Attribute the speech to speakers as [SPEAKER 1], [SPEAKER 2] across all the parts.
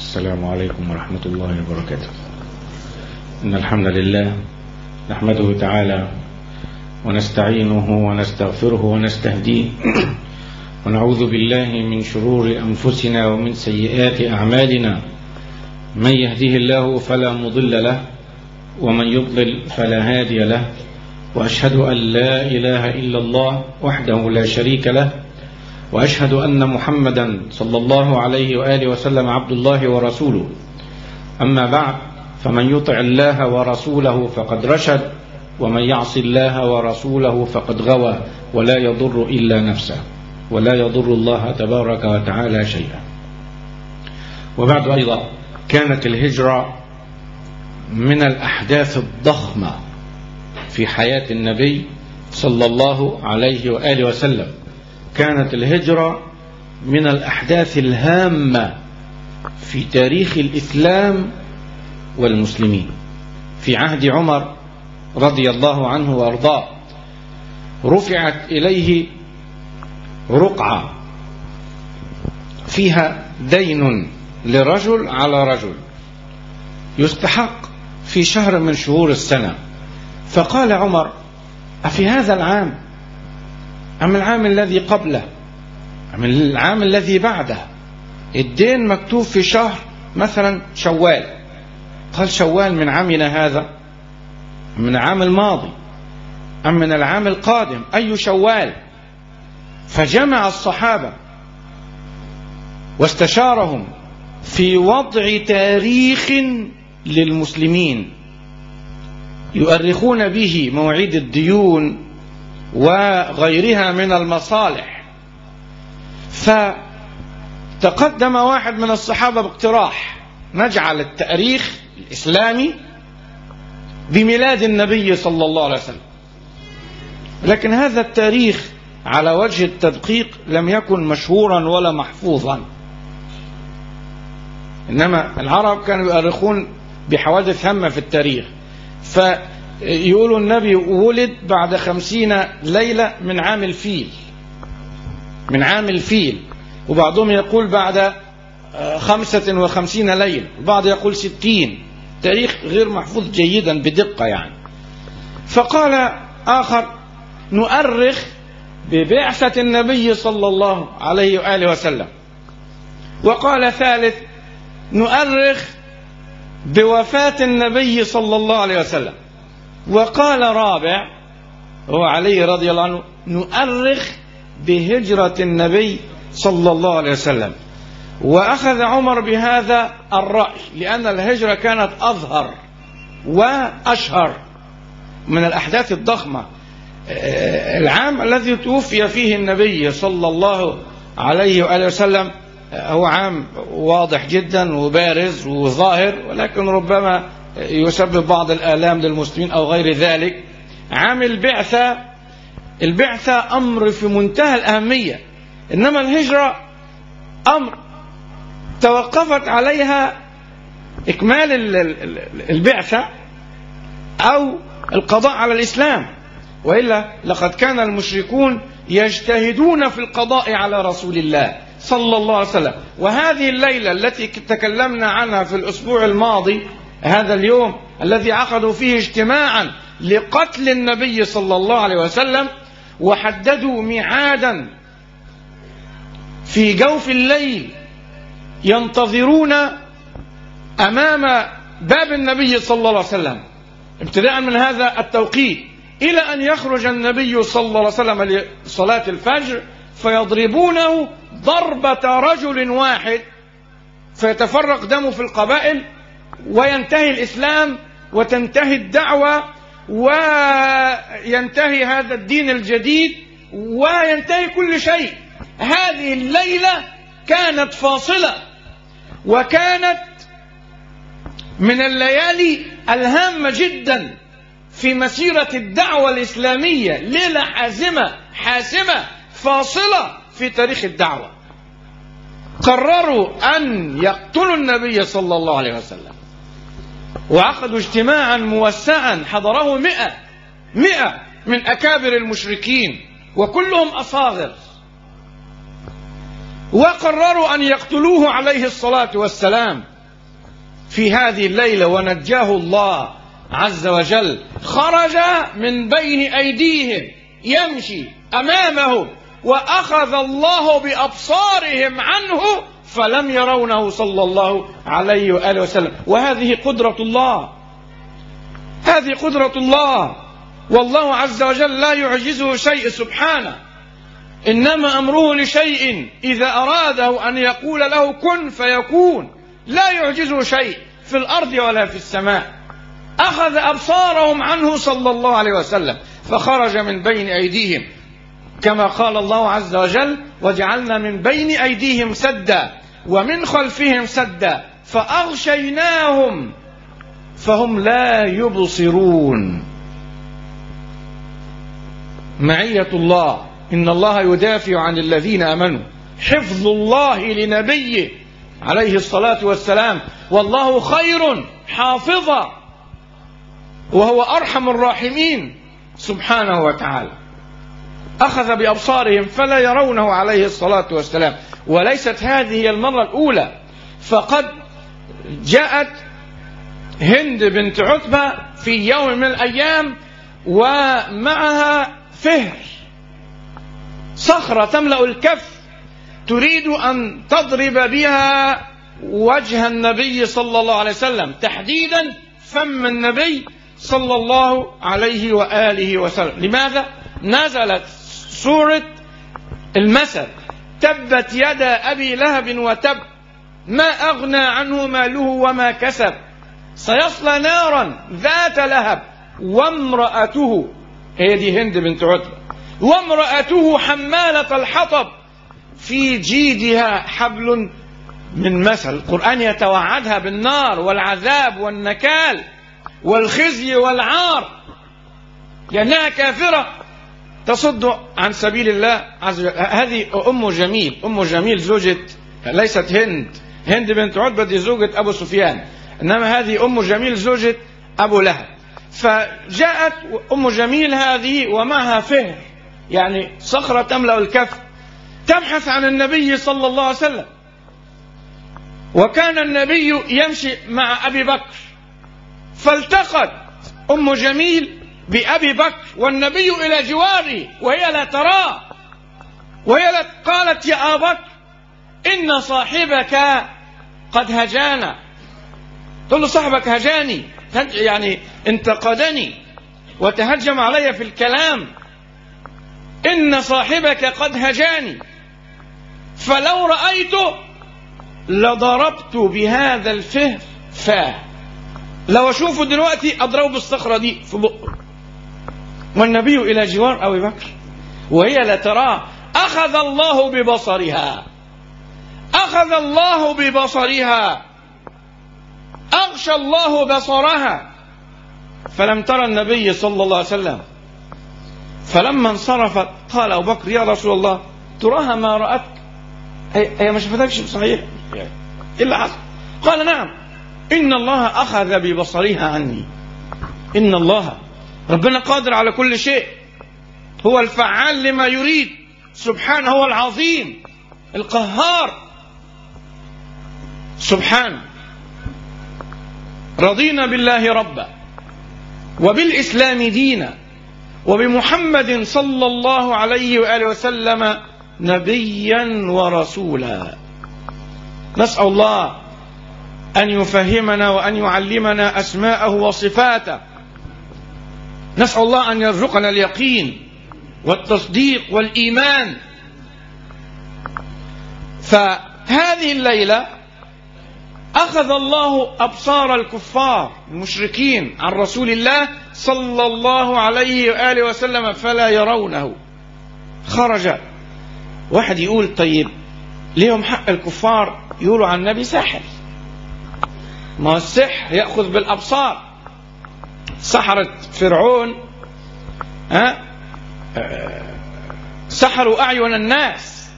[SPEAKER 1] السلام عليكم ورحمة الله وبركاته إن الحمد لله نحمده تعالى ونستعينه ونستغفره ونستهديه ونعوذ بالله من شرور أنفسنا ومن سيئات أعمالنا من يهده الله فلا مضل له ومن يضلل فلا هادي له وأشهد أن لا إله إلا الله وحده لا شريك له وأشهد أن محمدا صلى الله عليه وآله وسلم عبد الله ورسوله أما بعد فمن يطع الله ورسوله فقد رشد ومن يعص الله ورسوله فقد غوى ولا يضر إلا نفسه ولا يضر الله تبارك وتعالى شيئا وبعد أيضا كانت الهجرة من الأحداث الضخمة في حياة النبي صلى الله عليه وآله وسلم كانت الهجرة من الأحداث الهامة في تاريخ الإسلام والمسلمين في عهد عمر رضي الله عنه وأرضاه رفعت إليه رقعة فيها دين لرجل على رجل يستحق في شهر من شهور السنة فقال عمر أفي هذا العام أم العام الذي قبله أم العام الذي بعده الدين مكتوب في شهر مثلا شوال قال شوال من عامنا هذا من العام الماضي أم من العام القادم أي شوال فجمع الصحابة واستشارهم في وضع تاريخ للمسلمين يؤرخون به مواعيد الديون وغيرها من المصالح فتقدم واحد من الصحابة باقتراح نجعل التاريخ الإسلامي بميلاد النبي صلى الله عليه وسلم لكن هذا التاريخ على وجه التدقيق لم يكن مشهورا ولا محفوظا إنما العرب كانوا يؤرخون بحوادث هامة في التاريخ فيقولوا النبي ولد بعد خمسين ليلة من عام الفيل من عام الفيل وبعضهم يقول بعد خمسة وخمسين ليلة البعض يقول ستين تاريخ غير محفوظ جيدا بدقة يعني فقال آخر نؤرخ ببعثة النبي صلى الله عليه وآله وسلم وقال ثالث نؤرخ بوفاة النبي صلى الله عليه وسلم وقال رابع هو علي رضي الله عنه نؤرخ بهجرة النبي صلى الله عليه وسلم وأخذ عمر بهذا الرأي لأن الهجرة كانت أظهر وأشهر من الأحداث الضخمة العام الذي توفي فيه النبي صلى الله عليه وآله وسلم هو عام واضح جدا وبارز وظاهر ولكن ربما يسبب بعض الآلام للمسلمين أو غير ذلك عام البعثة البعثة أمر في منتهى الأهمية إنما الهجرة أمر توقفت عليها إكمال البعثة أو القضاء على الإسلام وإلا لقد كان المشركون يجتهدون في القضاء على رسول الله صلى الله عليه وسلم وهذه الليلة التي تكلمنا عنها في الأسبوع الماضي هذا اليوم الذي عقدوا فيه اجتماعا لقتل النبي صلى الله عليه وسلم وحددوا ميعادا في جوف الليل ينتظرون أمام باب النبي صلى الله عليه وسلم ابتداء من هذا التوقيت إلى أن يخرج النبي صلى الله عليه وسلم لصلاة الفجر فيضربونه ضربة رجل واحد فيتفرق دمه في القبائل وينتهي الإسلام وتنتهي الدعوة وينتهي هذا الدين الجديد وينتهي كل شيء هذه الليلة كانت فاصلة وكانت من الليالي الهامة جدا في مسيرة الدعوة الإسلامية ليلة حازمة حاسمة فاصلة في تاريخ الدعوة قرروا أن يقتلوا النبي صلى الله عليه وسلم وعقدوا اجتماعا موسعا حضره مئة مئة من أكابر المشركين وكلهم أصاغر وقرروا أن يقتلوه عليه الصلاة والسلام في هذه الليلة ونجاه الله عز وجل خرج من بين أيديهم يمشي أمامه وأخذ الله بأبصارهم عنه فلم يرونه صلى الله عليه وآله وسلم وهذه قدرة الله هذه قدرة الله والله عز وجل لا يعجزه شيء سبحانه إنما أمره لشيء إذا أراده أن يقول له كن فيكون لا يعجزه شيء في الأرض ولا في السماء أخذ أبصارهم عنه صلى الله عليه وسلم فخرج من بين أيديهم كما قال الله عز وجل وجعلنا من بين أيديهم سدا ومن خلفهم سدا فأغشيناهم فهم لا يبصرون معية الله إن الله يدافع عن الذين آمنوا حفظ الله لنبيه عليه الصلاة والسلام والله خير حافظا وهو أرحم الراحمين سبحانه وتعالى أخذ بأبصارهم فلا يرونه عليه الصلاة والسلام وليست هذه المرة الأولى فقد جاءت هند بنت عتبة في يوم من الأيام ومعها فهر صخرة تملأ الكف تريد أن تضرب بها وجه النبي صلى الله عليه وسلم تحديدا فم النبي صلى الله عليه وآله وسلم لماذا؟ نزلت سورة المثل تبت يدا أبي لهب وتب ما أغنى عنه ماله وما كسب سيصلى نارا ذات لهب وامرأته هي دي هند بنت عتبة وامرأته حمالة الحطب في جيدها حبل من مثل القرآن يتوعدها بالنار والعذاب والنكال والخزي والعار لأنها كافرة تصد عن سبيل الله عز وجل هذه أم جميل أم جميل زوجة ليست هند هند بنت عتبة دي زوجة أبو سفيان إنما هذه أم جميل زوجة أبو لهب فجاءت أم جميل هذه ومعها فهر يعني صخرة تملأ الكف تبحث عن النبي صلى الله عليه وسلم وكان النبي يمشي مع أبي بكر فالتقت أم جميل بأبي بكر والنبي إلى جواره وهي لا تراه وهي لا قالت يا أبا بكر إن صاحبك قد هجانا تقول له صاحبك هجاني يعني انتقدني وتهجم علي في الكلام إن صاحبك قد هجاني فلو رأيته لضربت بهذا الفهر فاه لو أشوفه دلوقتي أضربه بالصخرة دي في بقه والنبي إلى جوار أبي بكر وهي لا تراه أخذ الله ببصرها أخذ الله ببصرها أغشى الله بصرها فلم ترى النبي صلى الله عليه وسلم فلما انصرفت قال أبو بكر يا رسول الله تراها ما رأتك هي, هي ما شفتكش صحيح ايه اللي حصل قال نعم إن الله أخذ ببصرها عني إن الله ربنا قادر على كل شيء هو الفعال لما يريد سبحانه هو العظيم القهار سبحانه رضينا بالله ربا وبالإسلام دينا وبمحمد صلى الله عليه وآله وسلم نبيا ورسولا نسأل الله أن يفهمنا وأن يعلمنا أسماءه وصفاته نسأل الله أن يرزقنا اليقين والتصديق والإيمان فهذه الليلة أخذ الله أبصار الكفار المشركين عن رسول الله صلى الله عليه وآله وسلم فلا يرونه خرج واحد يقول طيب ليهم حق الكفار يقولوا عن النبي ساحر ما السحر يأخذ بالأبصار سحرة فرعون ها سحروا أعين الناس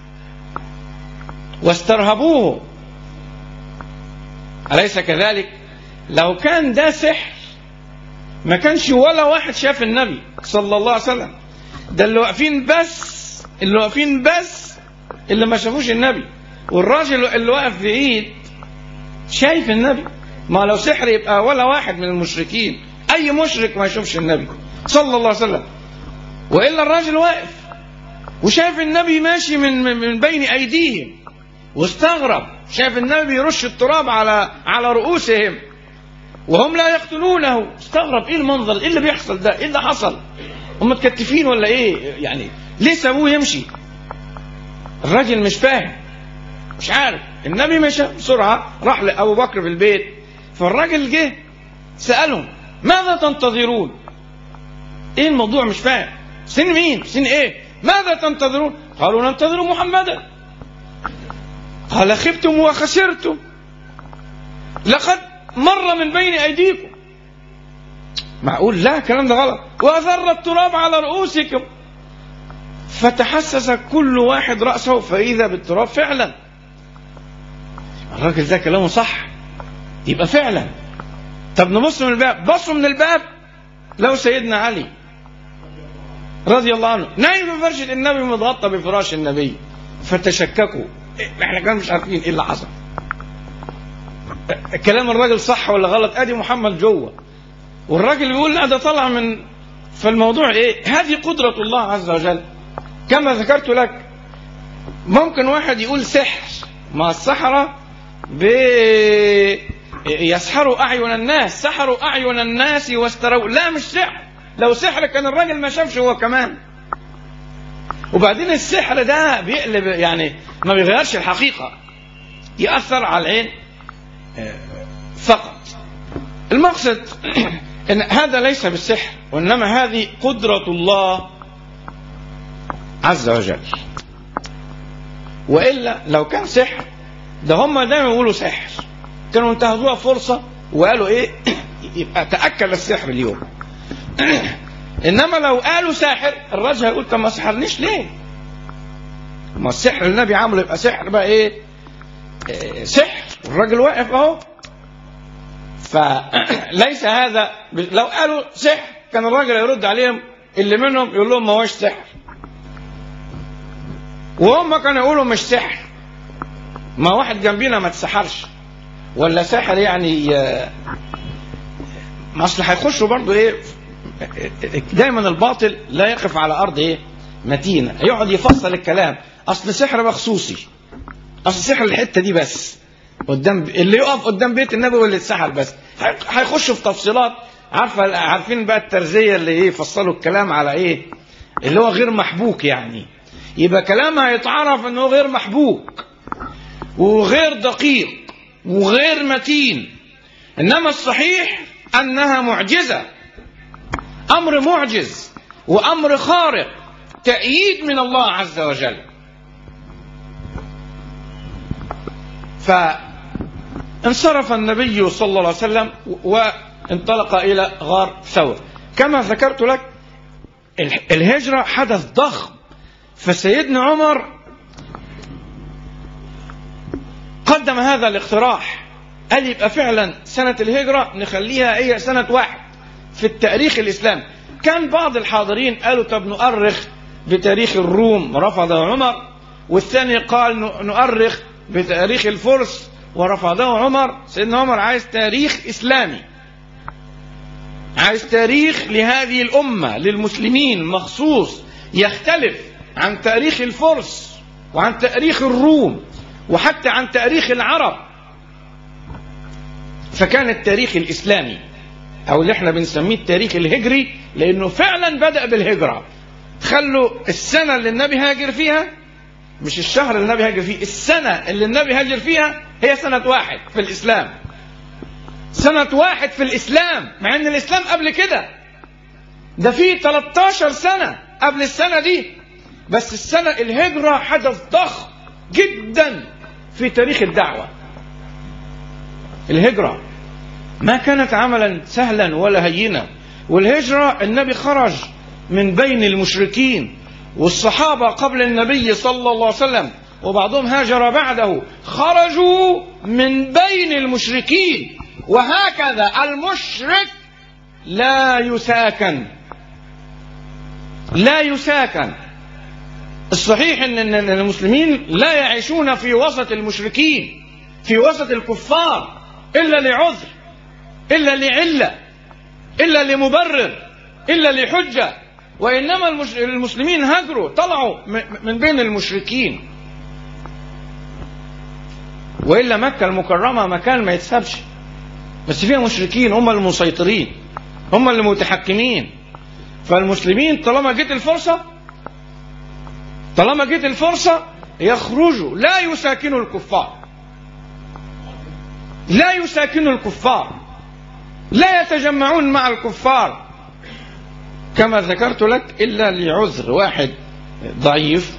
[SPEAKER 1] واسترهبوه أليس كذلك لو كان ده سحر ما كانش ولا واحد شاف النبي صلى الله عليه وسلم ده اللي واقفين بس اللي واقفين بس اللي ما شافوش النبي والراجل اللي واقف بعيد شايف النبي ما لو سحر يبقى ولا واحد من المشركين اي مشرك ما يشوفش النبي صلى الله عليه وسلم والا الراجل واقف وشاف النبي ماشي من من من بين ايديهم واستغرب شاف النبي يرش التراب على على رؤوسهم وهم لا يقتلونه استغرب ايه المنظر ايه اللي بيحصل ده ايه اللي حصل هم متكتفين ولا ايه يعني ليه سابوه يمشي الراجل مش فاهم مش عارف النبي مشى بسرعة راح لأبو بكر في البيت فالراجل جه سألهم ماذا تنتظرون ايه الموضوع مش فاهم سن مين سن ايه ماذا تنتظرون قالوا ننتظر محمدا قال خبتم وخسرتم لقد مر من بين ايديكم معقول لا الكلام ده غلط واثر التراب على رؤوسكم فتحسس كل واحد راسه فاذا بالتراب فعلا الراجل ده كلامه صح يبقى فعلا طب نبص من الباب بصوا من الباب لو سيدنا علي رضي الله عنه نايم في فرشة النبي متغطى بفراش النبي فتشككوا احنا كمان مش عارفين ايه اللي حصل كلام الراجل صح ولا غلط ادي محمد جوه والراجل بيقول لا ده طلع من فالموضوع ايه هذه قدرة الله عز وجل كما ذكرت لك ممكن واحد يقول سحر ما السحرة ب يسحروا أعين الناس سحروا أعين الناس واستروا لا مش سحر لو سحر كان الراجل ما شافش هو كمان وبعدين السحر ده بيقلب يعني ما بيغيرش الحقيقة يأثر على العين فقط المقصد ان هذا ليس بالسحر وانما هذه قدرة الله عز وجل والا لو كان سحر ده هم دايما يقولوا سحر كانوا انتهزوها فرصة وقالوا ايه يبقى تأكل السحر اليوم انما لو قالوا ساحر الراجل هيقول طب ما سحرنيش ليه ما السحر النبي عامله يبقى سحر بقى ايه, إيه سحر الراجل واقف اهو فليس هذا لو قالوا سحر كان الراجل يرد عليهم اللي منهم يقول لهم ما هوش سحر وهم كانوا يقولوا مش سحر ما واحد جنبينا ما تسحرش ولا ساحر يعني ما اصل هيخشوا برضه ايه دايما الباطل لا يقف على ارض ايه متينه يقعد يفصل الكلام اصل سحر مخصوصي اصل سحر الحته دي بس قدام اللي يقف قدام بيت النبي واللي اتسحر بس هيخشوا في تفصيلات عارفه عارفين بقى الترزيه اللي ايه فصلوا الكلام على ايه اللي هو غير محبوك يعني يبقى كلام هيتعرف انه غير محبوك وغير دقيق وغير متين انما الصحيح انها معجزه امر معجز وامر خارق تأييد من الله عز وجل فانصرف النبي صلى الله عليه وسلم وانطلق الى غار ثور كما ذكرت لك الهجرة حدث ضخم فسيدنا عمر قدم هذا الاقتراح قال يبقى فعلا سنة الهجرة نخليها هي سنة واحد في التاريخ الإسلامي كان بعض الحاضرين قالوا طب نؤرخ بتاريخ الروم رفضه عمر والثاني قال نؤرخ بتاريخ الفرس ورفضه عمر سيدنا عمر عايز تاريخ إسلامي عايز تاريخ لهذه الأمة للمسلمين مخصوص يختلف عن تاريخ الفرس وعن تاريخ الروم وحتى عن تاريخ العرب فكان التاريخ الإسلامي أو اللي احنا بنسميه التاريخ الهجري لأنه فعلا بدأ بالهجرة خلوا السنة اللي النبي هاجر فيها مش الشهر اللي النبي هاجر فيه السنة اللي النبي هاجر فيها هي سنة واحد في الإسلام سنة واحد في الإسلام مع أن الإسلام قبل كده ده فيه 13 سنة قبل السنة دي بس السنة الهجرة حدث ضخم جدا في تاريخ الدعوة الهجرة ما كانت عملا سهلا ولا هينا والهجرة النبي خرج من بين المشركين والصحابة قبل النبي صلى الله عليه وسلم وبعضهم هاجر بعده خرجوا من بين المشركين وهكذا المشرك لا يساكن لا يساكن الصحيح ان المسلمين لا يعيشون في وسط المشركين في وسط الكفار الا لعذر إلا لعلة إلا لمبرر إلا لحجة وإنما المش... المسلمين هاجروا طلعوا من بين المشركين وإلا مكة المكرمة مكان ما يتسابش بس فيها مشركين هم المسيطرين هم اللي متحكمين فالمسلمين طالما جت الفرصة طالما جت الفرصة يخرجوا لا يساكنوا الكفار لا يساكنوا الكفار لا يتجمعون مع الكفار كما ذكرت لك إلا لعذر واحد ضعيف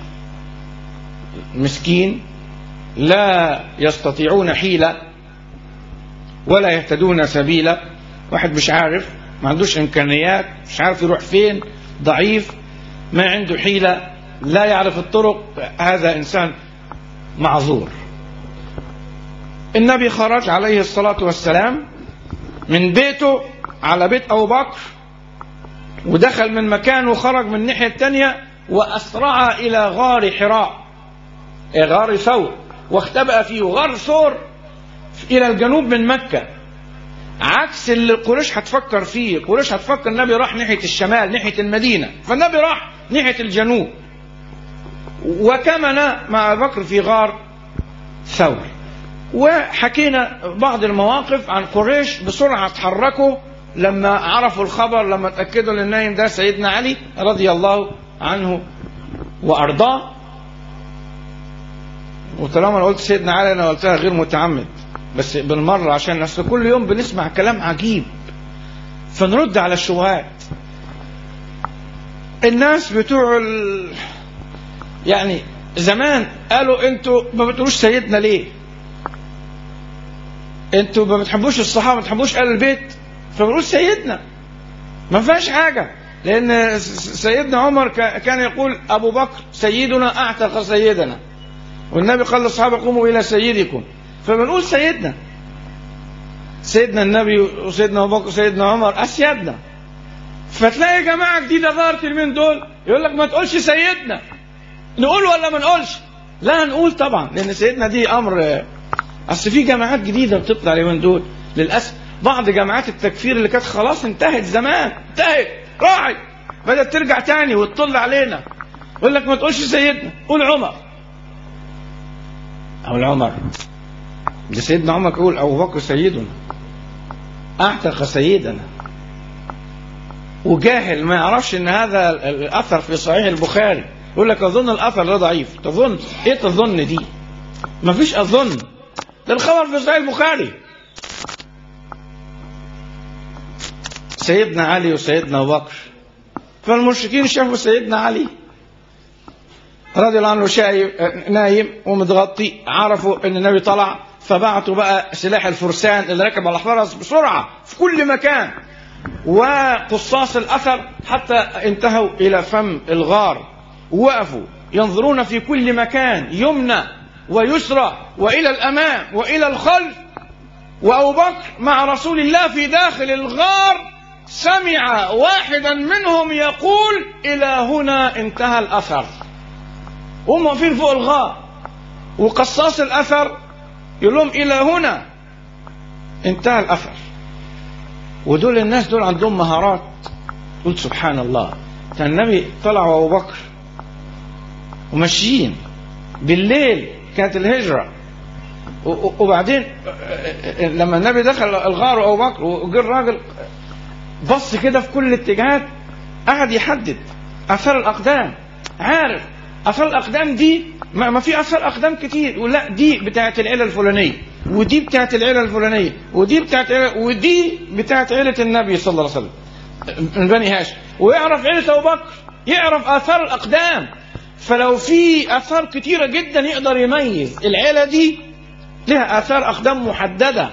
[SPEAKER 1] مسكين لا يستطيعون حيلة ولا يهتدون سبيلا واحد مش عارف ما عندوش إمكانيات مش عارف يروح فين ضعيف ما عنده حيلة لا يعرف الطرق هذا إنسان معذور النبي خرج عليه الصلاة والسلام من بيته على بيت أبو بكر ودخل من مكان وخرج من الناحية الثانية وأسرع إلى غار حراء غار ثور واختبأ فيه غار ثور إلى الجنوب من مكة عكس اللي قريش هتفكر فيه قريش هتفكر النبي راح ناحية الشمال ناحية المدينة فالنبي راح ناحية الجنوب وكمن مع بكر في غار ثور وحكينا بعض المواقف عن قريش بسرعة اتحركوا لما عرفوا الخبر لما اتأكدوا ان النايم ده سيدنا علي رضي الله عنه وأرضاه وطالما انا قلت سيدنا علي انا قلتها غير متعمد بس بالمرة عشان اصل كل يوم بنسمع كلام عجيب فنرد على الشبهات الناس بتوع ال... يعني زمان قالوا انتوا ما بتقولوش سيدنا ليه انتوا ما بتحبوش الصحابه ما بتحبوش اهل البيت فبنقول سيدنا ما فيهاش حاجه لان سيدنا عمر كان يقول ابو بكر سيدنا اعتق سيدنا والنبي قال للصحابه قوموا الى سيدكم فبنقول سيدنا سيدنا النبي وسيدنا ابو بكر وسيدنا عمر اسيادنا فتلاقي جماعه جديده ظهرت اليومين دول يقول لك ما تقولش سيدنا نقول ولا ما نقولش لا نقول طبعا لان سيدنا دي امر اصل في جماعات جديده بتطلع اليومين دول للاسف بعض جماعات التكفير اللي كانت خلاص انتهت زمان انتهت راحت بدات ترجع تاني وتطل علينا يقول لك ما تقولش سيدنا قول عمر او العمر ده سيدنا عمر يقول ابو بكر سيدنا اعتق سيدنا وجاهل ما يعرفش ان هذا الاثر في صحيح البخاري يقول لك اظن الاثر ده ضعيف تظن ايه تظن دي ما فيش اظن ده الخبر في صحيح البخاري سيدنا علي وسيدنا ابو بكر فالمشركين شافوا سيدنا علي رضي الله عنه شايب نايم ومتغطي عرفوا ان النبي طلع فبعتوا بقى سلاح الفرسان اللي ركب على الفرس بسرعه في كل مكان وقصاص الاثر حتى انتهوا الى فم الغار وقفوا ينظرون في كل مكان يمنى ويسرى والى الامام والى الخلف وابو بكر مع رسول الله في داخل الغار سمع واحدا منهم يقول الى هنا انتهى الاثر هم واقفين فوق الغار وقصاص الاثر يقول لهم الى هنا انتهى الاثر ودول الناس دول عندهم مهارات قلت سبحان الله كان النبي طلع وابو بكر وماشيين بالليل كانت الهجرة وبعدين لما النبي دخل الغار وابو بكر وجه الراجل بص كده في كل الاتجاهات قعد يحدد اثار الاقدام عارف اثار الاقدام دي ما, ما في اثار اقدام كتير ولا دي بتاعت العيله الفلانيه ودي بتاعت العيله الفلانيه ودي بتاعت ودي بتاعت عيله النبي صلى الله عليه وسلم من بني هاشم ويعرف عيله ابو بكر يعرف اثار الاقدام فلو في اثار كتيره جدا يقدر يميز العيله دي لها اثار اقدام محدده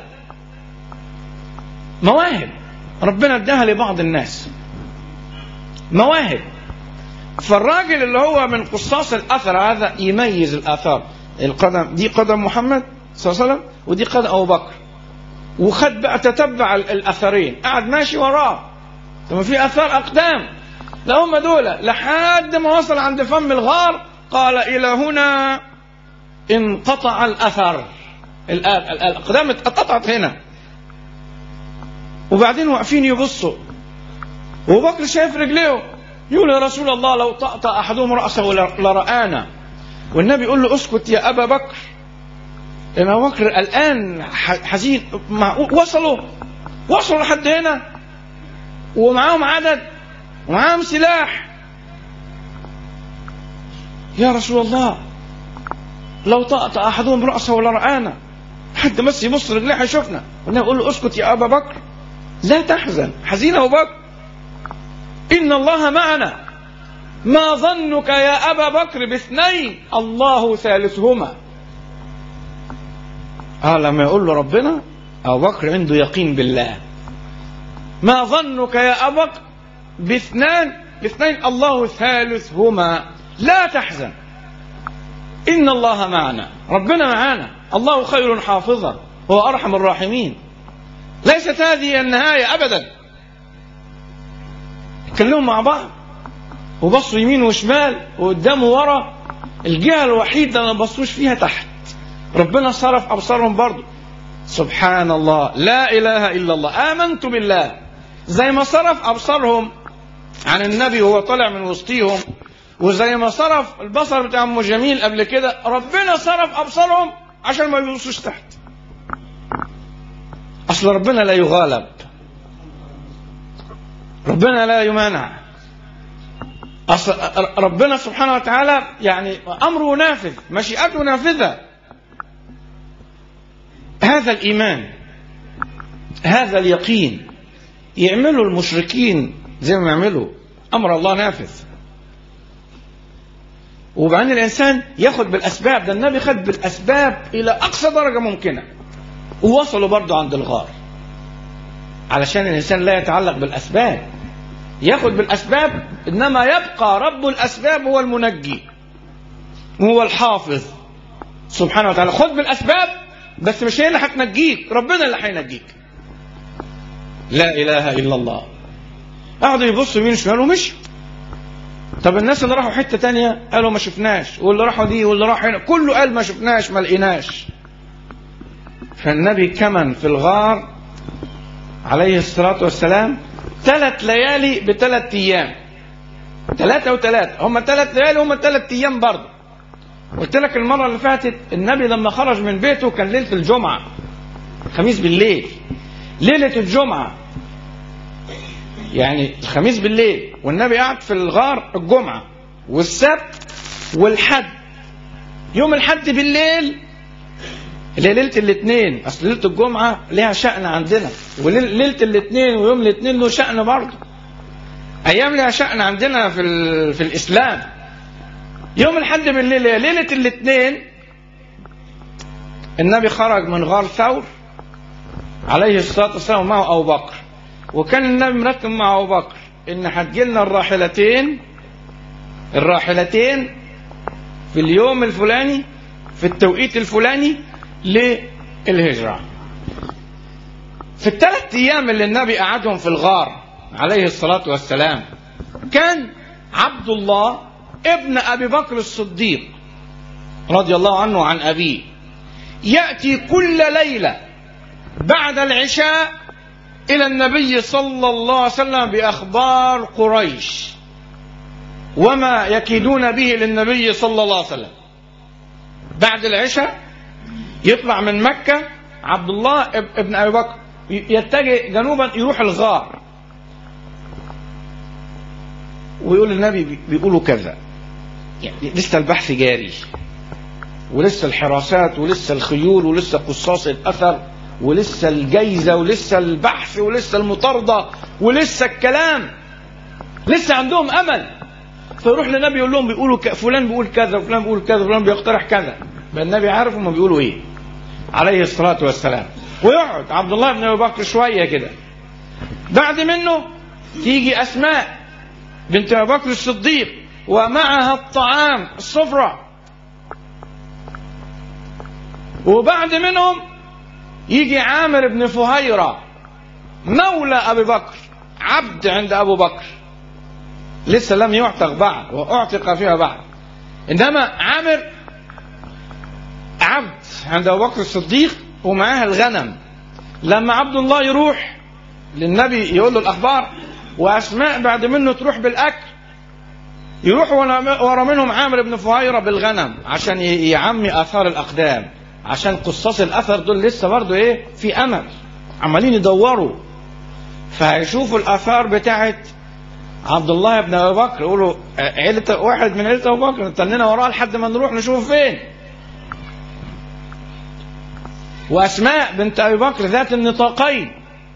[SPEAKER 1] مواهب ربنا اداها لبعض الناس مواهب فالراجل اللي هو من قصاص الاثر هذا يميز الاثار القدم دي قدم محمد صلى الله عليه وسلم ودي قدم ابو بكر وخد بقى تتبع الاثرين قعد ماشي وراه ثم في اثار اقدام لا هم دول لحد ما وصل عند فم الغار قال الى هنا انقطع الاثر الاقدام اتقطعت هنا وبعدين واقفين يبصوا وبكر شايف رجليه يقول يا رسول الله لو طأطأ أحدهم رأسه لرآنا والنبي يقول له اسكت يا أبا بكر إن أبو بكر الآن حزين معقول وصلوا وصلوا لحد هنا ومعاهم عدد ومعاهم سلاح يا رسول الله لو طأطأ أحدهم رأسه لرآنا حد بس يبص رجليه هيشوفنا والنبي يقول له اسكت يا أبا بكر لا تحزن حزين أبو بكر إن الله معنا ما ظنك يا أبا بكر باثنين الله ثالثهما آه لما يقول له ربنا أبو بكر عنده يقين بالله ما ظنك يا أبا بكر باثنان باثنين الله ثالثهما لا تحزن إن الله معنا ربنا معنا الله خير حافظا هو أرحم الراحمين ليست هذه النهاية أبدا اتكلموا مع بعض وبصوا يمين وشمال وقدام وورا الجهة الوحيدة اللي ما بصوش فيها تحت ربنا صرف أبصارهم برضه سبحان الله لا إله إلا الله آمنت بالله زي ما صرف أبصارهم عن النبي وهو طالع من وسطيهم وزي ما صرف البصر بتاع ام جميل قبل كده ربنا صرف ابصارهم عشان ما يبصوش تحت اصل ربنا لا يغالب ربنا لا يمانع أصل ربنا سبحانه وتعالى يعني امره نافذ مشيئته نافذه هذا الايمان هذا اليقين يعملوا المشركين زي ما يعملوا امر الله نافذ وبعدين الانسان ياخد بالاسباب ده النبي خد بالاسباب الى اقصى درجه ممكنه ووصلوا برضه عند الغار علشان الانسان لا يتعلق بالاسباب ياخد بالاسباب انما يبقى رب الاسباب هو المنجي هو الحافظ سبحانه وتعالى خد بالاسباب بس مش هي اللي هتنجيك ربنا اللي هينجيك لا اله الا الله قعدوا يبصوا يمين شمال ومشوا طب الناس اللي راحوا حته تانية قالوا ما شفناش واللي راحوا دي واللي راح هنا كله قال ما شفناش ما لقيناش فالنبي كمن في الغار عليه الصلاة والسلام ثلاث ليالي بثلاث أيام ثلاثة وثلاثة هم ثلاث ليالي هم ثلاث أيام برضه قلت لك المرة اللي فاتت النبي لما خرج من بيته كان ليلة الجمعة خميس بالليل ليلة الجمعة يعني الخميس بالليل والنبي قعد في الغار الجمعة والسبت والحد يوم الحد بالليل اللي هي ليلة الاثنين أصل ليلة الجمعة ليها شأن عندنا وليلة الاثنين ويوم الاثنين له شأن برضه أيام ليها شأن عندنا في ال... في الإسلام يوم الحد بالليل ليلة الاثنين النبي خرج من غار ثور عليه الصلاة والسلام معه أبو بكر وكان النبي مرتب مع أبو بكر إن هتجيلنا الراحلتين الراحلتين في اليوم الفلاني في التوقيت الفلاني للهجرة في الثلاث أيام اللي النبي قعدهم في الغار عليه الصلاة والسلام كان عبد الله ابن أبي بكر الصديق رضي الله عنه عن أبيه يأتي كل ليلة بعد العشاء إلى النبي صلى الله عليه وسلم بأخبار قريش وما يكيدون به للنبي صلى الله عليه وسلم بعد العشاء يطلع من مكة عبد الله ابن أبي بكر يتجه جنوبا يروح الغار ويقول النبي بيقولوا كذا يعني لسه البحث جاري ولسه الحراسات ولسه الخيول ولسه قصاص الأثر ولسه الجايزة ولسه البحث ولسه المطاردة ولسه الكلام لسه عندهم أمل فيروح للنبي يقول لهم بيقولوا ك... فلان بيقول كذا وفلان بيقول كذا وفلان بيقترح كذا بل النبي عارف هم بيقولوا ايه عليه الصلاة والسلام ويقعد عبد الله بن أبي بكر شوية كده بعد منه تيجي أسماء بنت أبي بكر الصديق ومعها الطعام السفرة وبعد منهم يجي عامر بن فهيرة مولى أبي بكر عبد عند أبو بكر لسه لم يعتق بعد وأعتق فيها بعد إنما عامر عبد عند أبو بكر الصديق ومعاها الغنم لما عبد الله يروح للنبي يقول له الاخبار واسماء بعد منه تروح بالاكل يروح ورا منهم عامر بن فهيرة بالغنم عشان يعمي اثار الاقدام عشان قصاص الاثر دول لسه برضه ايه في امل عمالين يدوروا فهيشوفوا الاثار بتاعت عبد الله بن ابي بكر يقولوا عيلة واحد من عيلة ابو بكر نتننا وراه لحد ما نروح نشوف فين واسماء بنت ابي بكر ذات النطاقين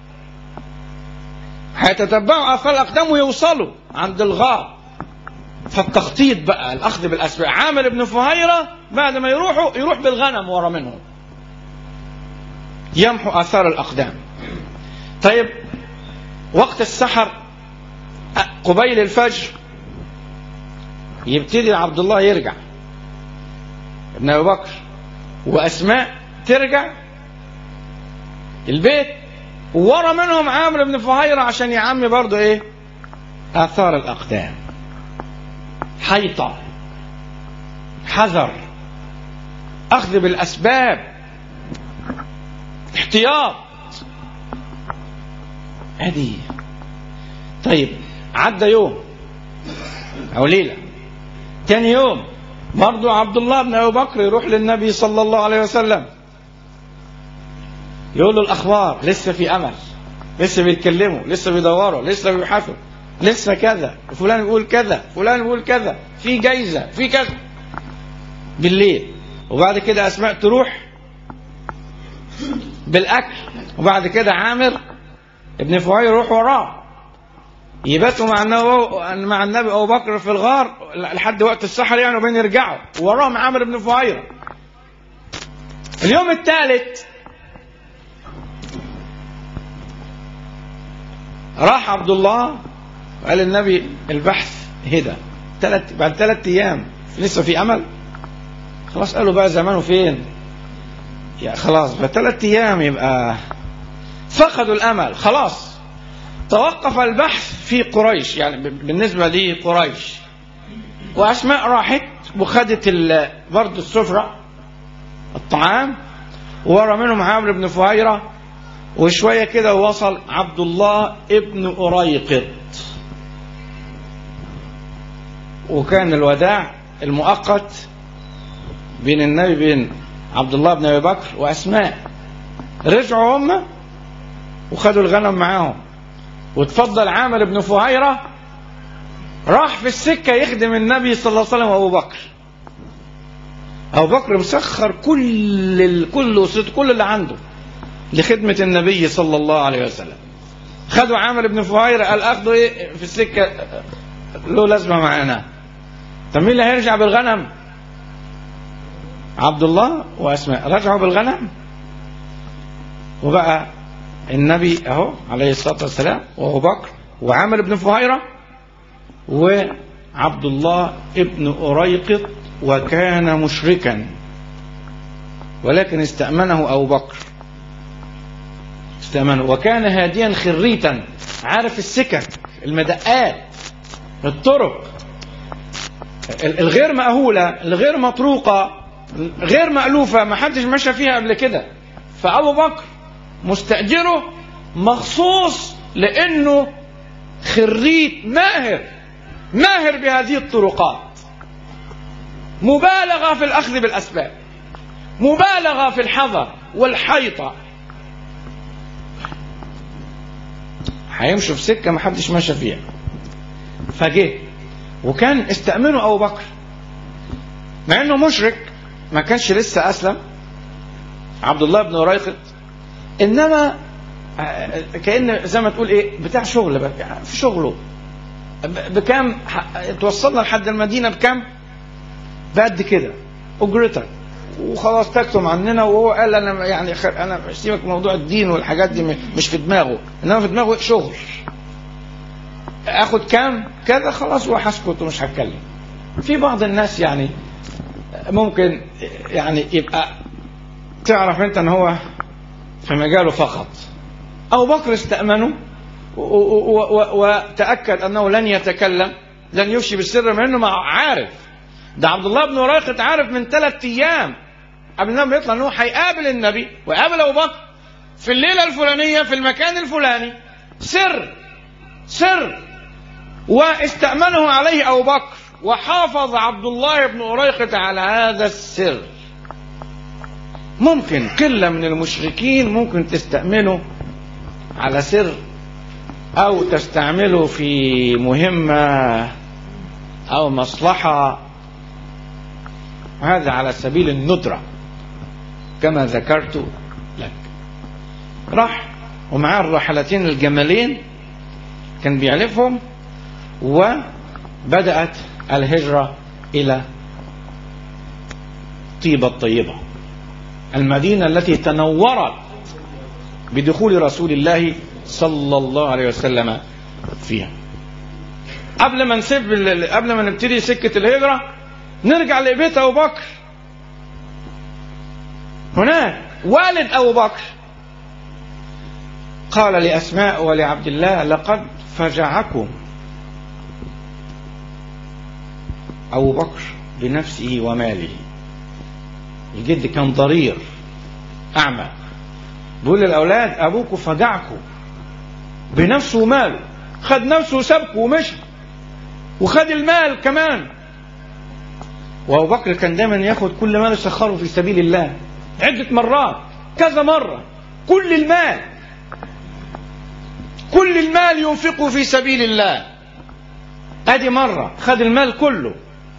[SPEAKER 1] هيتتبعوا اثار الاقدام ويوصلوا عند الغار فالتخطيط بقى الاخذ بالاسباب عامر بن فهيره بعد ما يروحوا يروح بالغنم ورا منهم يمحو اثار الاقدام طيب وقت السحر قبيل الفجر يبتدي عبد الله يرجع ابن ابي بكر واسماء ترجع البيت ورا منهم عامر بن فهيرة عشان يعمي برضه ايه اثار الاقدام حيطة حذر اخذ بالاسباب احتياط ادي طيب عدى يوم او ليله تاني يوم برضو عبد الله بن ابي بكر يروح للنبي صلى الله عليه وسلم يقول له الاخبار لسه في امل لسه بيتكلموا لسه بيدوروا لسه بيبحثوا لسه كذا فلان بيقول كذا فلان بيقول كذا في جايزه في كذا بالليل وبعد كده اسماء تروح بالاكل وبعد كده عامر ابن فهير يروح وراه يباتوا مع النبي مع النبي ابو بكر في الغار لحد وقت السحر يعني وبين يرجعوا وراهم عامر بن فهيره اليوم الثالث راح عبد الله وقال النبي البحث هدى ثلاث بعد ثلاث ايام لسه في امل خلاص قالوا بقى زمانه فين يا خلاص بقى ثلاث ايام يبقى فقدوا الامل خلاص توقف البحث في قريش يعني بالنسبة لقريش وأسماء راحت وخدت برضه السفرة الطعام ورا منهم عامر بن فهيرة وشوية كده وصل عبد الله ابن أريقط وكان الوداع المؤقت بين النبي بين عبد الله بن أبي بكر وأسماء رجعوا هم وخدوا الغنم معاهم وتفضل عامر بن فهيرة راح في السكة يخدم النبي صلى الله عليه وسلم وأبو بكر أبو بكر مسخر كل ال... كل وسط كل اللي عنده لخدمة النبي صلى الله عليه وسلم خدوا عامر بن فهيرة قال أخذوا إيه في السكة له لازمة معانا طب مين اللي هيرجع بالغنم عبد الله وأسماء رجعوا بالغنم وبقى النبي اهو عليه الصلاه والسلام وابو بكر وعامر بن فهيره وعبد الله ابن اريقط وكان مشركا ولكن استأمنه أبو بكر استأمنه وكان هاديا خريتا عارف السكك المدقات الطرق الغير مأهولة الغير مطروقة غير مألوفة ما حدش مشى فيها قبل كده فأبو بكر مستأجره مخصوص لأنه خريت ماهر ماهر بهذه الطرقات مبالغة في الأخذ بالأسباب مبالغة في الحذر والحيطة هيمشوا في سكة ما حدش ماشى فيها فجه وكان استأمنه أبو بكر مع إنه مشرك ما كانش لسه أسلم عبد الله بن ريقط إنما كأن زي ما تقول إيه بتاع شغل بقى في شغله بكام توصلنا لحد المدينة بكام بقد كده أجرتك وخلاص تكتم عننا وهو قال انا يعني انا سيبك من موضوع الدين والحاجات دي مش في دماغه انما في دماغه شغل اخد كام كذا خلاص وهسكت ومش هتكلم في بعض الناس يعني ممكن يعني يبقى تعرف انت ان هو في مجاله فقط ابو بكر استأمنه وتأكد انه لن يتكلم لن يفشي بالسر مع انه عارف ده عبد الله بن ريقط عارف من ثلاث ايام قبل ما يطلع ان هو هيقابل النبي ويقابل ابو بكر في الليله الفلانيه في المكان الفلاني سر سر واستأمنه عليه أبو بكر وحافظ عبد الله بن أريقة على هذا السر ممكن قلة من المشركين ممكن تستأمنه على سر أو تستعمله في مهمة أو مصلحة هذا على سبيل الندرة كما ذكرت لك راح ومعاه الراحلتين الجمالين كان بيعرفهم وبدأت الهجرة إلى طيبة الطيبة المدينة التي تنورت بدخول رسول الله صلى الله عليه وسلم فيها قبل ما نسيب قبل ما نبتدي سكة الهجرة نرجع لبيت أبو بكر هناك والد أبو بكر قال لأسماء ولعبد الله لقد فجعكم أبو بكر بنفسه وماله الجد كان ضرير أعمى بيقول للأولاد أبوكم فجعكم بنفسه وماله خد نفسه وسابكم ومشي وخد المال كمان وابو بكر كان دايما ياخد كل مال يسخره في سبيل الله عدة مرات كذا مرة كل المال كل المال ينفقه في سبيل الله ادي مرة خد المال كله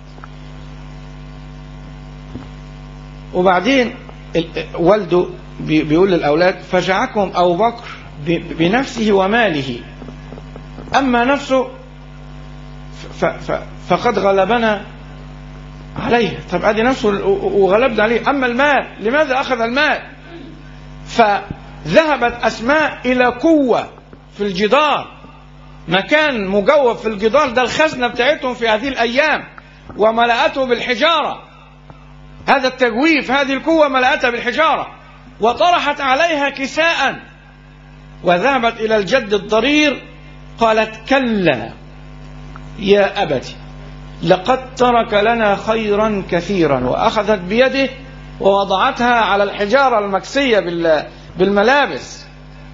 [SPEAKER 1] وبعدين والده بيقول للأولاد فجعكم أبو بكر بنفسه وماله أما نفسه فقد غلبنا عليه طب ادي نفسه وغلبنا عليه اما المال لماذا اخذ المال فذهبت اسماء الى قوه في الجدار مكان مجوف في الجدار ده الخزنه بتاعتهم في هذه الايام وملأته بالحجاره هذا التجويف هذه القوه ملأتها بالحجاره وطرحت عليها كساء وذهبت الى الجد الضرير قالت كلا يا أبت لقد ترك لنا خيرا كثيرا وأخذت بيده ووضعتها على الحجارة المكسية بالملابس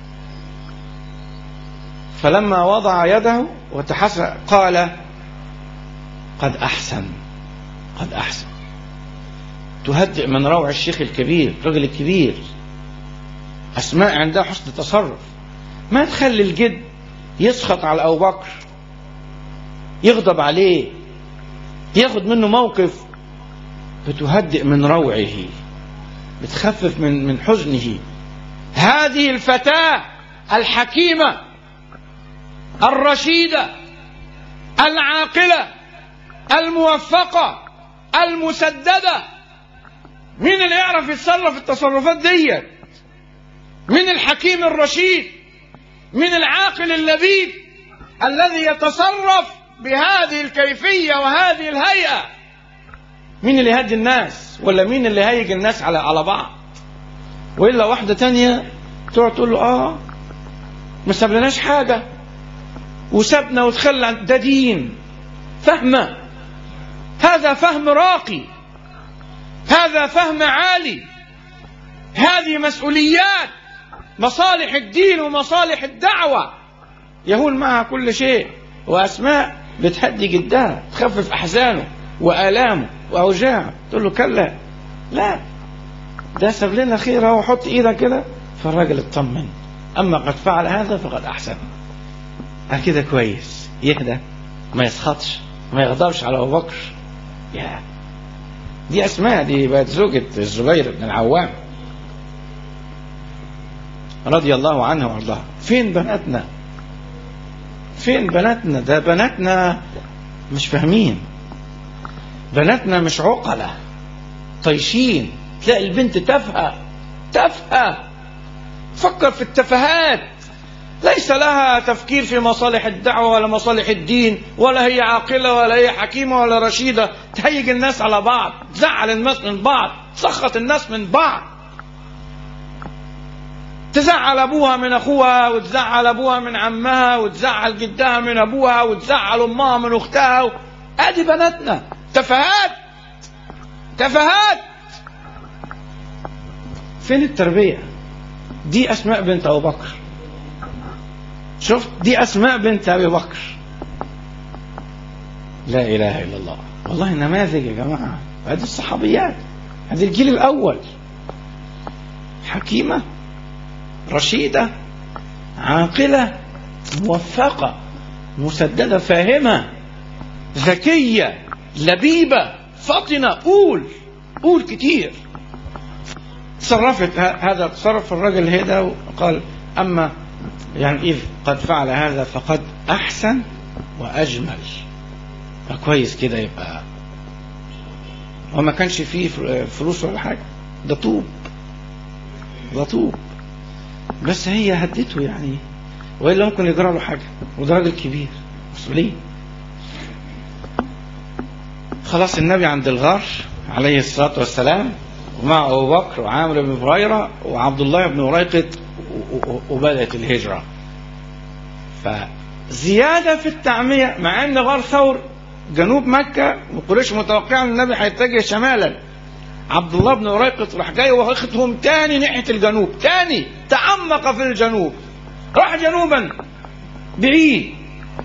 [SPEAKER 1] فلما وضع يده وتحسن قال قد أحسن قد أحسن تهدئ من روع الشيخ الكبير الرجل الكبير أسماء عندها حسن تصرف ما تخلي الجد يسخط على أبو بكر يغضب عليه ياخد منه موقف بتهدئ من روعه بتخفف من من حزنه هذه الفتاة الحكيمة الرشيدة العاقلة الموفقة المسددة مين اللي يعرف يتصرف التصرفات دي من الحكيم الرشيد من العاقل اللبيب الذي يتصرف بهذه الكيفية وهذه الهيئة مين اللي يهدي الناس ولا مين اللي هيج الناس على على بعض وإلا واحدة تانية تقعد تقول له آه ما سابلناش حاجة وسابنا وتخلى عن ده دين فهمة هذا فهم راقي هذا فهم عالي هذه مسؤوليات مصالح الدين ومصالح الدعوة يهون معها كل شيء وأسماء بتهدي جدها تخفف أحزانه وآلامه وأوجاعه تقول له كلا لا ده ساب لنا خير اهو حط ايدك كده فالراجل اطمن اما قد فعل هذا فقد احسن قال كده كويس يهدى ما يسخطش ما يغضبش على ابو بكر يا دي اسماء دي بقت زوجة الزبير بن العوام رضي الله عنه وارضاه فين بناتنا فين بناتنا ده بناتنا مش فاهمين بناتنا مش عقلة طيشين تلاقي البنت تافهة تافهة فكر في التفاهات ليس لها تفكير في مصالح الدعوة ولا مصالح الدين ولا هي عاقلة ولا هي حكيمة ولا رشيدة تهيج الناس على بعض تزعل الناس من بعض تسخط الناس من بعض تزعل ابوها من اخوها وتزعل ابوها من عمها وتزعل جدها من ابوها وتزعل امها من اختها ادي بناتنا تفاهات تفاهات فين التربيه دي اسماء بنت ابو بكر شفت دي أسماء بنت أبي بكر لا إله إلا الله والله نماذج يا جماعة هذه الصحابيات هذه الجيل الأول حكيمة رشيدة عاقلة موفقة مسددة فاهمة ذكية لبيبة فطنة قول قول كتير تصرفت هذا تصرف الرجل هذا وقال أما يعني إذ قد فعل هذا فقد أحسن وأجمل فكويس كده يبقى هو ما كانش فيه فلوس ولا حاجة ده طوب ده طوب بس هي هدته يعني والا ممكن يجرى له حاجه وده راجل كبير مسؤوليه خلاص النبي عند الغار عليه الصلاه والسلام ومع ابو بكر وعامر بن هريره وعبد الله بن وريقط وبدات الهجره فزياده في التعميه مع ان غار ثور جنوب مكه وقريش متوقعه ان النبي هيتجه شمالا عبد الله بن وريقط راح جاي واخدهم تاني ناحيه الجنوب تاني تعمق في الجنوب راح جنوبا بعيد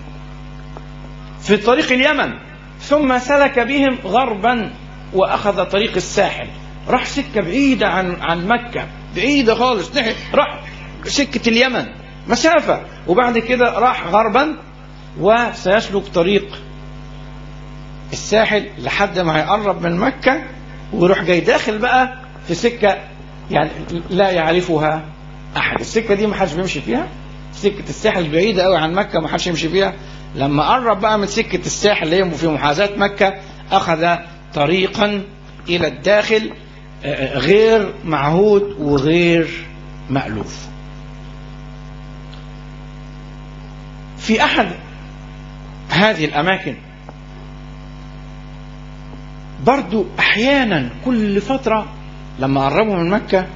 [SPEAKER 1] في طريق اليمن ثم سلك بهم غربا واخذ طريق الساحل راح سكه بعيده عن عن مكه بعيده خالص ناحيه راح سكه اليمن مسافه وبعد كده راح غربا وسيسلك طريق الساحل لحد ما هيقرب من مكه ويروح جاي داخل بقى في سكه يعني لا يعرفها احد السكه دي ما حدش بيمشي فيها سكه الساحل بعيده قوي عن مكه ما حدش يمشي فيها لما قرب بقى من سكه الساحل اللي هي في محاذاه مكه اخذ طريقا الى الداخل غير معهود وغير مألوف في احد هذه الاماكن برضو احيانا كل فتره لما قربوا من مكه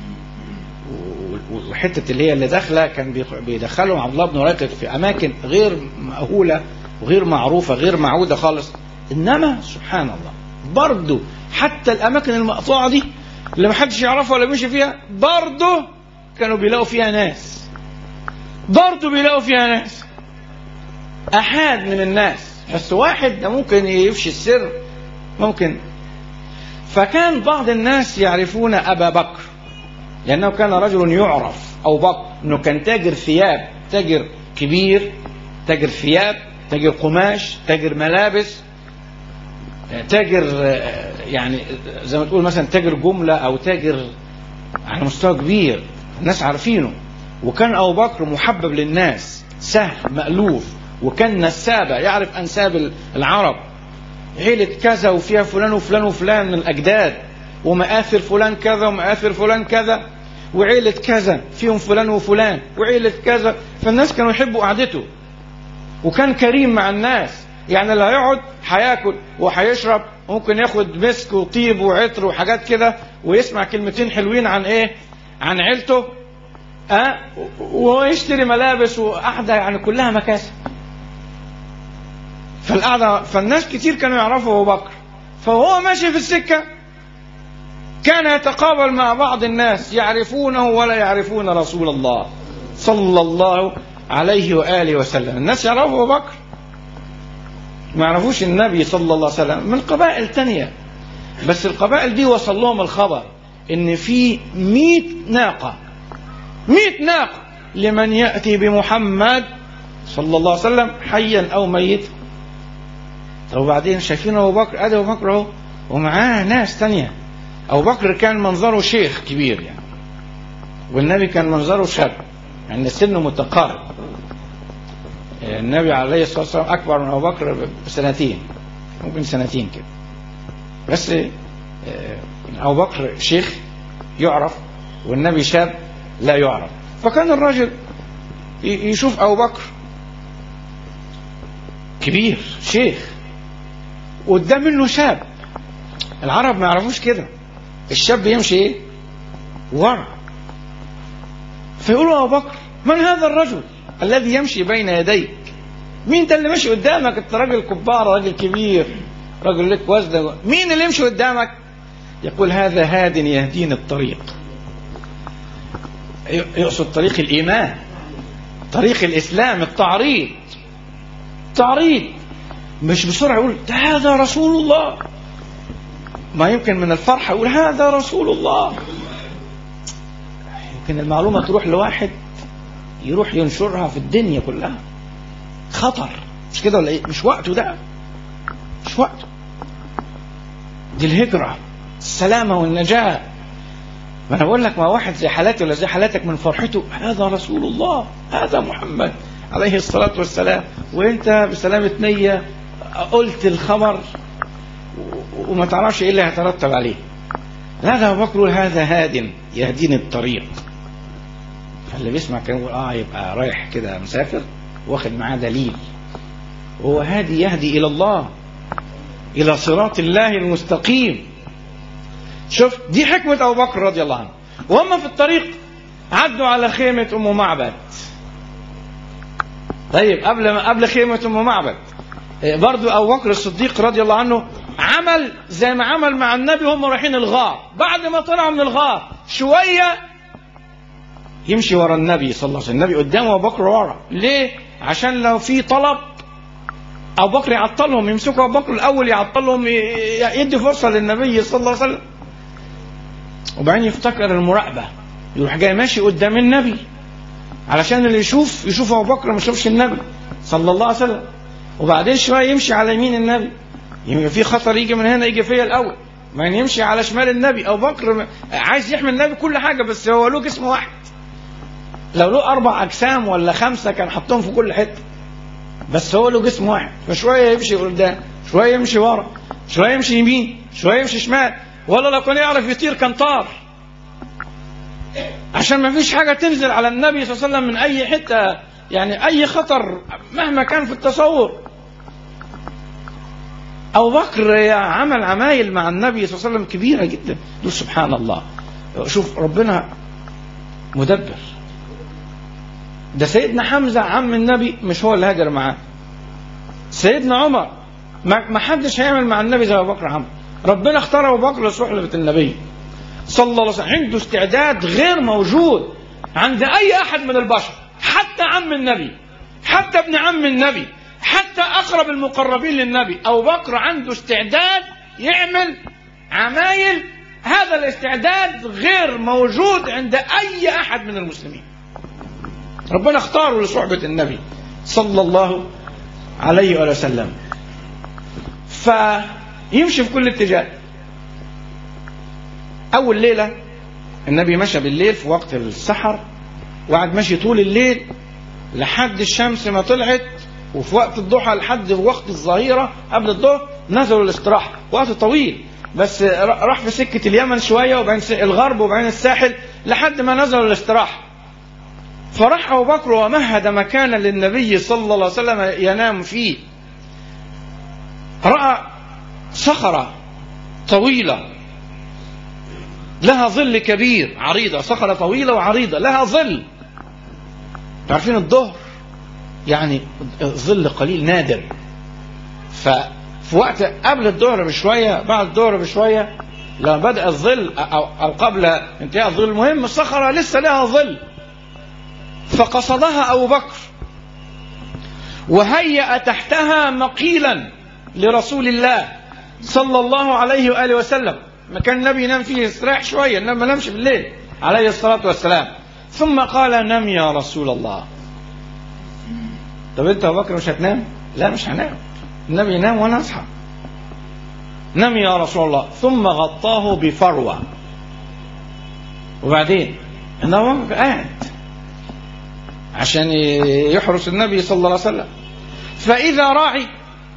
[SPEAKER 1] وحته اللي هي اللي داخله كان بيدخلهم عبد الله بن ريقط في اماكن غير مأهوله وغير معروفه غير معوده خالص انما سبحان الله برضه حتى الاماكن المقطوعه دي اللي ما حدش يعرفها ولا بيمشي فيها برضه كانوا بيلاقوا فيها ناس برضه بيلاقوا فيها ناس احاد من الناس بس واحد ده ممكن يفشي السر ممكن فكان بعض الناس يعرفون ابا بكر لأنه كان رجل يعرف أو بكر أنه كان تاجر ثياب تاجر كبير تاجر ثياب تاجر قماش تاجر ملابس تاجر يعني زي ما تقول مثلا تاجر جملة أو تاجر على مستوى كبير الناس عارفينه وكان أبو بكر محبب للناس سهل مألوف وكان نسابة يعرف أنساب العرب عيلة كذا وفيها فلان وفلان وفلان من الأجداد ومآثر فلان كذا ومآثر فلان كذا وعيلة كذا فيهم فلان وفلان وعيلة كذا فالناس كانوا يحبوا قعدته وكان كريم مع الناس يعني اللي هيقعد هياكل وهيشرب ممكن ياخد مسك وطيب وعطر وحاجات كده ويسمع كلمتين حلوين عن ايه عن عيلته أه؟ وهو يشتري ملابس وقعدة يعني كلها مكاسب فالقعدة فالناس كتير كانوا يعرفوا أبو بكر فهو ماشي في السكة كان يتقابل مع بعض الناس يعرفونه ولا يعرفون رسول الله صلى الله عليه وآله وسلم الناس يعرفوا أبو بكر ما يعرفوش النبي صلى الله عليه وسلم من قبائل تانية بس القبائل دي وصل لهم الخبر ان في مئة ناقة مئة ناقة لمن يأتي بمحمد صلى الله عليه وسلم حيا أو ميتا طب وبعدين شايفين أبو بكر أدي أبو بكر أهو ومعاه ناس تانية أبو بكر كان منظره شيخ كبير يعني والنبي كان منظره شاب يعني سنه متقارب النبي عليه الصلاة والسلام أكبر من أبو بكر بسنتين ممكن سنتين كده بس أبو بكر شيخ يعرف والنبي شاب لا يعرف فكان الرجل يشوف أبو بكر كبير شيخ قدام منه شاب العرب ما يعرفوش كده الشاب يمشي ايه ورا فيقولوا ابو بكر من هذا الرجل الذي يمشي بين يديك مين ده اللي ماشي قدامك انت راجل كبار راجل كبير راجل لك وزن مين اللي يمشي قدامك يقول هذا هاد يهديني الطريق يقصد طريق الايمان طريق الإسلام التعريض تعريض مش بسرعة يقول ده هذا رسول الله ما يمكن من الفرحة يقول هذا رسول الله يمكن المعلومة تروح لواحد يروح ينشرها في الدنيا كلها خطر مش كده ولا ايه مش وقته ده مش وقته دي الهجرة السلامة والنجاة ما انا بقول لك ما واحد زي حالاتي ولا زي حالاتك من فرحته هذا رسول الله هذا محمد عليه الصلاة والسلام وانت بسلامة نية قلت الخبر وما تعرفش ايه اللي هيترتب عليه لا ابو بكر هذا هاد يهديني الطريق فاللي بيسمع كلام يقول اه يبقى رايح كده مسافر واخد معاه دليل وهو هادي يهدي الى الله الى صراط الله المستقيم شوف دي حكمة ابو بكر رضي الله عنه وهم في الطريق عدوا على خيمة ام معبد طيب قبل ما قبل خيمة ام معبد برضو ابو بكر الصديق رضي الله عنه عمل زي ما عمل مع النبي وهم رايحين الغار بعد ما طلعوا من الغار شوية يمشي ورا النبي صلى الله عليه وسلم النبي قدامه وابو بكر ورا ليه عشان لو في طلب ابو بكر يعطلهم يمسكوا ابو بكر الاول يعطلهم يدي فرصه للنبي صلى الله عليه وسلم وبعدين يفتكر المراقبه يروح جاي ماشي قدام النبي علشان اللي يشوف يشوف ابو بكر ما يشوفش النبي صلى الله عليه وسلم وبعدين شويه يمشي على يمين النبي يبقى في خطر يجي من هنا يجي فيا الاول ما يمشي على شمال النبي ابو بكر عايز يحمي النبي كل حاجه بس هو له جسم واحد لو له اربع اجسام ولا خمسه كان حطهم في كل حته بس هو له جسم واحد فشويه يمشي قدام شويه يمشي ورا شويه يمشي يمين شويه يمشي شمال ولا لو كان يعرف يطير كان طار عشان ما فيش حاجه تنزل على النبي صلى الله عليه وسلم من اي حته يعني اي خطر مهما كان في التصور ابو بكر عمل عمايل مع النبي صلى الله عليه وسلم كبيره جدا دول سبحان الله شوف ربنا مدبر ده سيدنا حمزة عم النبي مش هو اللي هاجر معاه سيدنا عمر ما حدش هيعمل مع النبي زي ابو بكر عمل ربنا اختار ابو بكر لصحبة النبي صلى الله عليه وسلم عنده استعداد غير موجود عند اي احد من البشر حتى عم النبي حتى ابن عم النبي حتى اقرب المقربين للنبي ابو بكر عنده استعداد يعمل عمايل هذا الاستعداد غير موجود عند اي احد من المسلمين ربنا اختاره لصحبة النبي صلى الله عليه وآله وسلم فيمشي في كل اتجاه أول ليلة النبي مشى بالليل في وقت السحر وقعد ماشي طول الليل لحد الشمس ما طلعت وفي وقت الضحى لحد وقت الظهيرة قبل الظهر نزلوا الاستراحة وقت طويل بس راح في سكة اليمن شوية وبعدين الغرب وبعدين الساحل لحد ما نزلوا الاستراحة فراح أبو بكر ومهد مكانا للنبي صلى الله عليه وسلم ينام فيه رأى صخرة طويلة لها ظل كبير عريضة صخرة طويلة وعريضة لها ظل تعرفين الظهر يعني ظل قليل نادر ففي وقت قبل الظهر بشوية بعد الظهر بشوية لما بدأ الظل أو قبل انتهاء الظل المهم الصخرة لسه لها ظل فقصدها أبو بكر وهيأ تحتها مقيلا لرسول الله صلى الله عليه وآله وسلم مكان النبي ينام فيه يستريح شوية النبي ما نامش بالليل عليه الصلاة والسلام ثم قال نم يا رسول الله طب انت ابو بكر مش هتنام لا مش هنام النبي ينام وانا اصحى نم يا رسول الله ثم غطاه بفروة وبعدين النبي قاعد عشان يحرس النبي صلى الله عليه وسلم فإذا راعي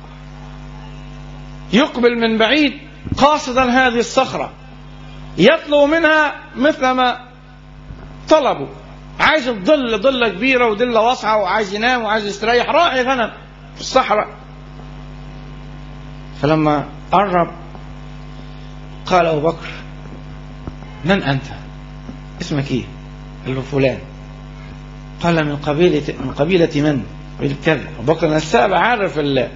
[SPEAKER 1] يقبل من بعيد قاصدا هذه الصخرة يطلب منها مثل ما طلبوا عايز الظل ظلة كبيرة وظلة واسعة وعايز ينام وعايز يستريح راعي غنم في الصحراء فلما قرب قال أبو بكر من أنت اسمك إيه قال له فلان قال من قبيلة من قبيلة من؟ قبيلة كذا أبو بكر نساب عارف الله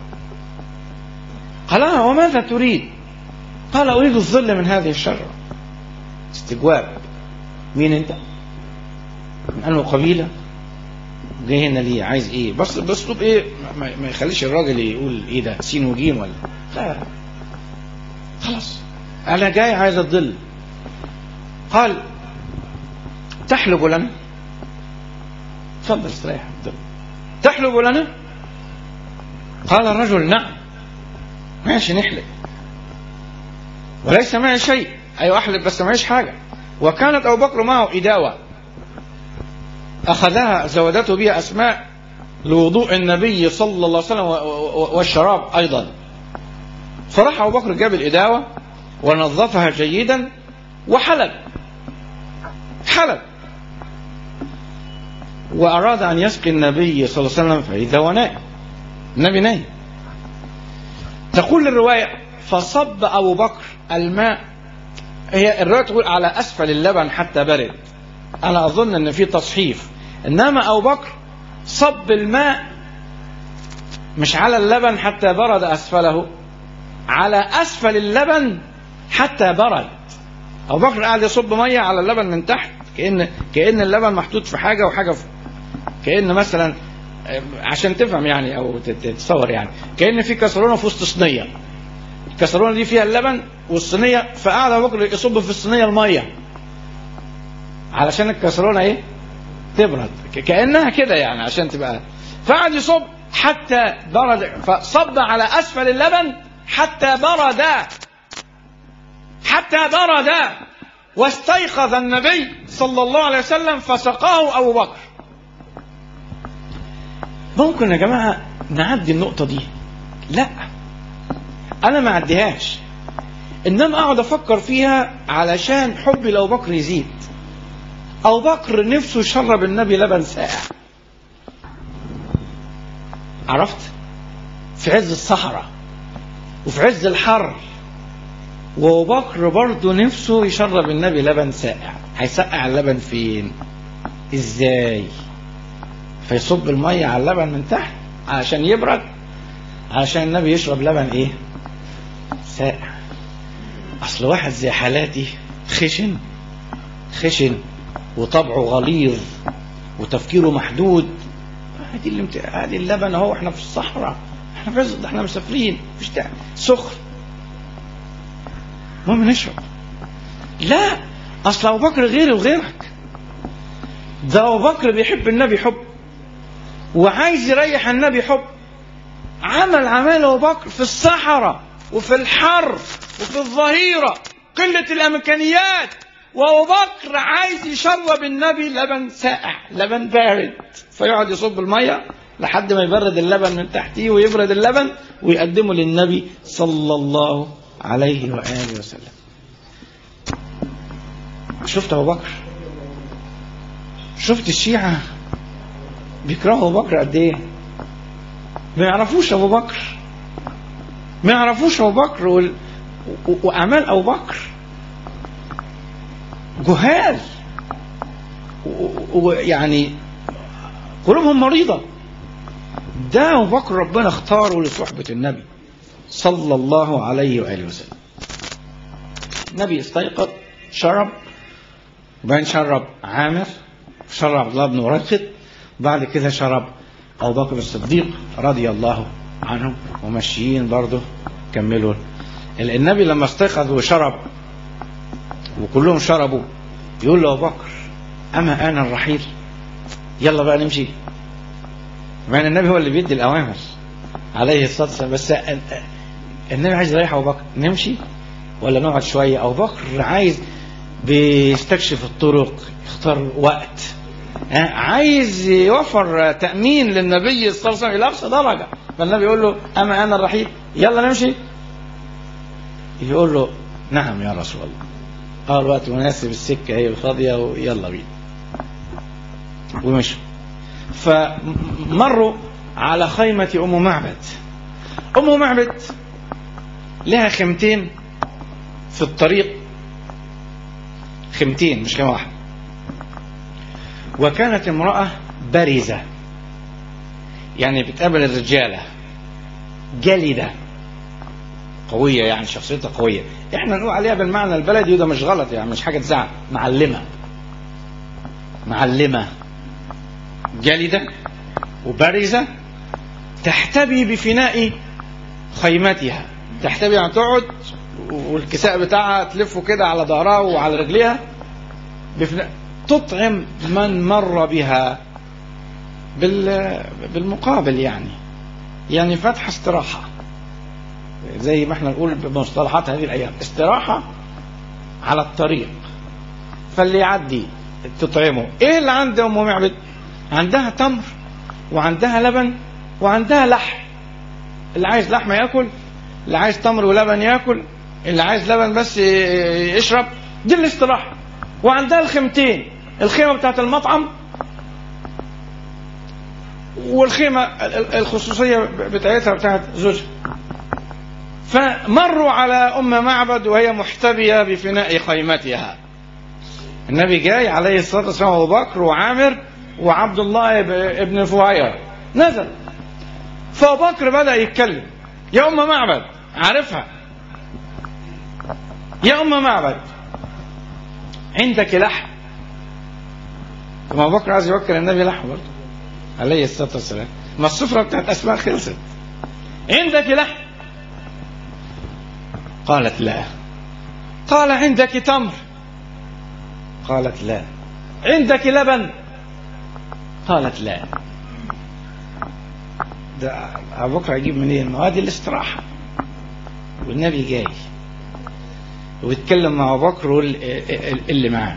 [SPEAKER 1] قال آه وماذا تريد؟ قال أريد الظل من هذه الشجرة استجواب مين أنت؟ من أنه قبيلة؟ جاي هنا ليه عايز ايه بس باسلوب ايه ما, ما يخليش الراجل يقول ايه ده سين وجيم ولا لا خلاص انا جاي عايز الظل قال تحلب لنا تفضل استريح الظل تحلب لنا قال الرجل نعم ماشي نحلب وليس معي شيء ايوه احلب بس معيش حاجه وكانت ابو بكر معه اداوه اخذها زودته بها اسماء لوضوء النبي صلى الله عليه وسلم والشراب ايضا فراح ابو بكر جاب الاداوه ونظفها جيدا وحلب حلب واراد ان يسقي النبي صلى الله عليه وسلم فاذا هو نائم النبي نايم تقول الروايه فصب ابو بكر الماء هي الروايه تقول على اسفل اللبن حتى برد انا اظن ان في تصحيف انما ابو بكر صب الماء مش على اللبن حتى برد اسفله على اسفل اللبن حتى برد ابو بكر قاعد يصب ميه على اللبن من تحت كان كان اللبن محطوط في حاجه وحاجه في كان مثلا عشان تفهم يعني او تتصور يعني كان في كسرونه في وسط صينيه الكسرونه دي فيها اللبن والصينيه فقعد ابو بكر يصب في الصينيه الميه علشان الكسرونه ايه تبرد كانها كده يعني عشان تبقى فقعد يصب حتى برد فصب على اسفل اللبن حتى برد حتى برد واستيقظ النبي صلى الله عليه وسلم فسقاه ابو بكر ممكن يا جماعه نعدي النقطه دي لا انا ما اعديهاش انما اقعد افكر فيها علشان حبي لابو بكر يزيد ابو بكر نفسه يشرب النبي لبن ساقع عرفت في عز الصحراء وفي عز الحر وابو بكر برضه نفسه يشرب النبي لبن ساقع هيسقع اللبن فين ازاي فيصب الميه على اللبن من تحت علشان يبرد علشان النبي يشرب لبن ايه ساقع اصل واحد زي حالاتي خشن خشن وطبعه غليظ وتفكيره محدود ادي الامت... ادي اللبن اهو احنا في الصحراء احنا في عز احنا مسافرين مفيش داعي سخن المهم نشرب لا اصل ابو بكر غيري وغيرك ده ابو بكر بيحب النبي حب وعايز يريح النبي حب عمل عمل ابو بكر في الصحراء وفي الحر وفي الظهيره قله الامكانيات وابو بكر عايز يشرب النبي لبن ساقع لبن بارد فيقعد يصب الميه لحد ما يبرد اللبن من تحتيه ويبرد اللبن ويقدمه للنبي صلى الله عليه واله وسلم شفت ابو بكر شفت الشيعه بيكرهوا ابو بكر قد ايه ما يعرفوش ابو بكر ما يعرفوش ابو بكر وال... و... واعمال ابو بكر جهال ويعني قلوبهم مريضة ده أبو بكر ربنا اختاره لصحبة النبي صلى الله عليه وآله وسلم النبي استيقظ شرب وبعدين شرب عامر شرب عبد الله بن ورقد وبعد كده شرب أبو بكر الصديق رضي الله عنهم وماشيين برضه كملوا النبي لما استيقظ وشرب وكلهم شربوا يقول له ابو بكر اما انا الرحيل يلا بقى نمشي مع ان النبي هو اللي بيدي الاوامر عليه الصلاه والسلام بس النبي عايز يريح ابو بكر نمشي ولا نقعد شويه ابو بكر عايز بيستكشف الطرق يختار وقت عايز يوفر تامين للنبي صلى الله عليه وسلم الى اقصى درجه فالنبي يقول له اما انا الرحيل يلا نمشي يقول له نعم يا رسول الله اه الوقت مناسب السكة هي الفاضية ويلا بينا ومشوا فمروا على خيمة أم معبد أم معبد لها خيمتين في الطريق خيمتين مش خيمة واحدة وكانت امرأة بارزة يعني بتقابل الرجالة جلدة قوية يعني شخصيتها قوية احنا نقول عليها بالمعنى البلدي وده مش غلط يعني مش حاجة تزعل معلمة معلمة جلدة وبارزة تحتبي بفناء خيمتها تحتبي يعني تقعد والكساء بتاعها تلفه كده على ظهرها وعلى رجليها بفناء تطعم من مر بها بال بالمقابل يعني يعني فتح استراحة زي ما احنا نقول بمصطلحات هذه الأيام استراحة على الطريق فاللي يعدي تطعمه ايه اللي عند ام معبد عندها تمر وعندها لبن وعندها لحم اللي عايز لحمه ياكل اللي عايز تمر ولبن ياكل اللي عايز لبن بس يشرب دي الاستراحه وعندها الخيمتين الخيمه بتاعت المطعم والخيمه الخصوصيه بتاعتها بتاعت زوجها فمروا على ام معبد وهي محتبيه بفناء خيمتها النبي جاي عليه الصلاه والسلام ابو بكر وعامر وعبد الله ابن فهير نزل فابو بكر بدا يتكلم يا ام معبد عارفها يا ام معبد عندك لحم ما ابو بكر عايز يوكل النبي لحم برضه عليه الصلاه والسلام ما السفره بتاعت اسماء خلصت عندك لحم قالت لا قال عندك تمر قالت لا عندك لبن قالت لا ده ابو بكر هيجيب منين؟ ما هذه الاستراحه والنبي جاي ويتكلم مع ابو بكر اللي معاه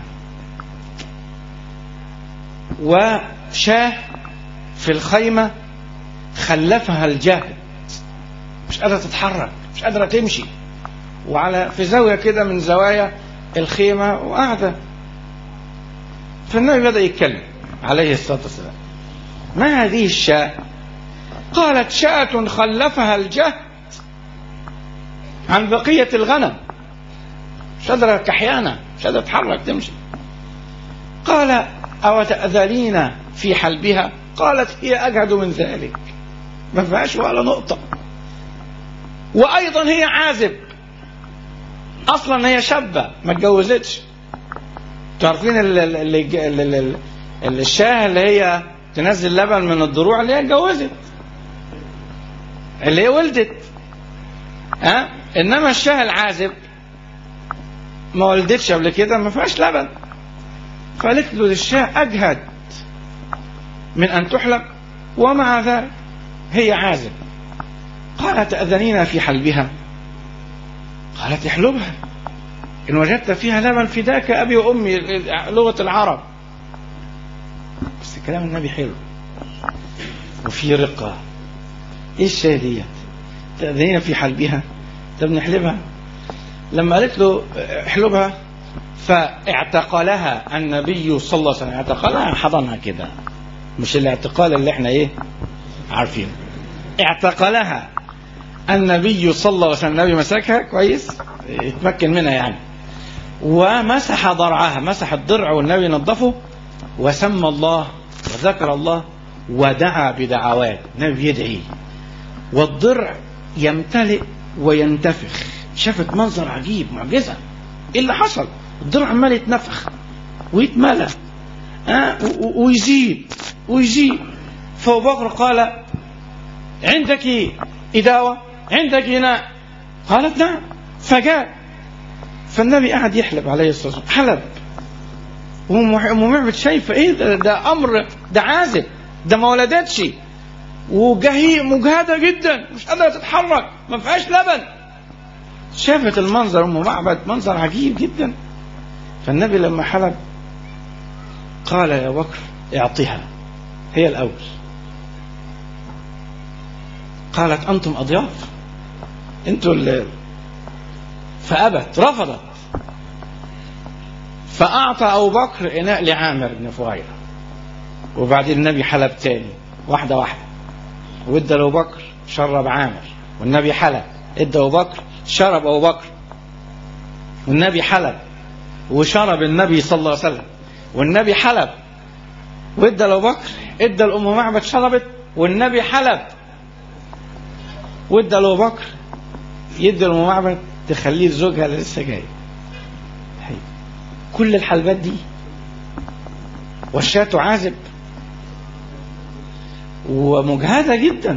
[SPEAKER 1] وشاه في الخيمه خلفها الجهد مش قادره تتحرك مش قادره تمشي وعلى في زاويه كده من زوايا الخيمه وقاعده فالنبي بدا يتكلم عليه الصلاه والسلام ما هذه الشاة قالت شاة خلفها الجهد عن بقية الغنم مش قادرة كحيانة مش قادرة تتحرك تمشي قال أو تأذلين في حلبها قالت هي أجهد من ذلك ما فيهاش ولا نقطة وأيضا هي عازب أصلا هي شابة ما اتجوزتش تعرفين الشاه اللي هي تنزل لبن من الضروع اللي هي اتجوزت اللي هي ولدت ها انما الشاه العازب ما ولدتش قبل كده ما فيهاش لبن فقالت له الشاه اجهد من ان تحلب ومع ذلك هي عازب قال تأذنين في حلبها قالت احلبها إن وجدت فيها لبن فداك أبي وأمي لغة العرب بس كلام النبي حلو وفي رقة ايه الشاي ديت تأذينا في حلبها طب نحلبها لما قالت له احلبها فاعتقلها النبي صلى الله عليه وسلم اعتقلها حضنها كده مش الاعتقال اللي احنا ايه عارفينه اعتقلها النبي صلى الله عليه وسلم النبي مسكها كويس يتمكن منها يعني ومسح ضرعها مسح الضرع والنبي نظفه وسمى الله وذكر الله ودعا بدعوات النبي يدعي والضرع يمتلئ وينتفخ شافت منظر عجيب معجزة ايه اللي حصل الضرع عمال يتنفخ ويتملى أه ويزيد ويزيد فابو بكر قال عندك إداوة عندك إناء قالت نعم فجاء فالنبي قعد يحلب عليه الصلاة والسلام حلب وام معبد شايفه ايه ده, ده امر ده عازب ده ما ولدتش وجهي مجهده جدا مش قادره تتحرك ما فيهاش لبن شافت المنظر ام معبد منظر عجيب جدا فالنبي لما حلب قال يا بكر اعطها هي الاول قالت انتم اضياف انتوا اللي فابت رفضت فأعطى أبو بكر إناء لعامر بن فهيرة وبعدين النبي حلب تاني واحدة واحدة وادى لأبو بكر شرب عامر والنبي حلب ادى أبو بكر شرب أبو بكر والنبي حلب وشرب النبي صلى الله عليه وسلم والنبي حلب وادى لأبو بكر ادى لأم معبد شربت والنبي حلب وادى لأبو بكر يدي لأم معبد تخليه زوجها اللي لسه جاي كل الحلبات دي والشاة عازب ومجهدة جدا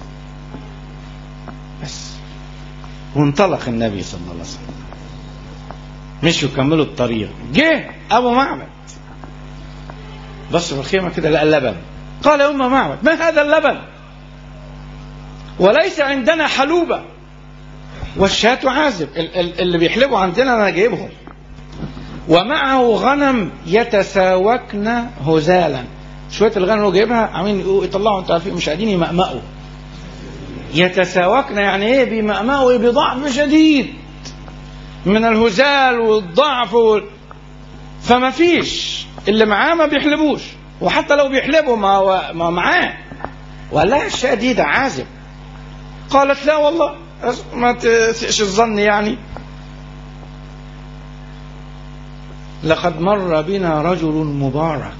[SPEAKER 1] بس وانطلق النبي صلى الله عليه وسلم مشوا كملوا الطريق جه ابو معبد بص في الخيمه كده لقى اللبن قال يا ام معبد ما هذا اللبن وليس عندنا حلوبه والشاة عازب ال- ال- اللي بيحلبوا عندنا انا جايبهم ومعه غنم يتساوكن هزالا شويه الغنم اللي هو جايبها عاملين يقولوا- يطلعوا انتوا عارفين مش قاعدين يمقمقوا يتساوكن يعني ايه بيمقمقوا بضعف شديد من الهزال والضعف وال... فما فيش اللي معاه ما بيحلبوش وحتى لو بيحلبوا ما هو ما معاه وقال لها الشاة دي ده عازب قالت لا والله ما تسئش الظن يعني لقد مر بنا رجل مبارك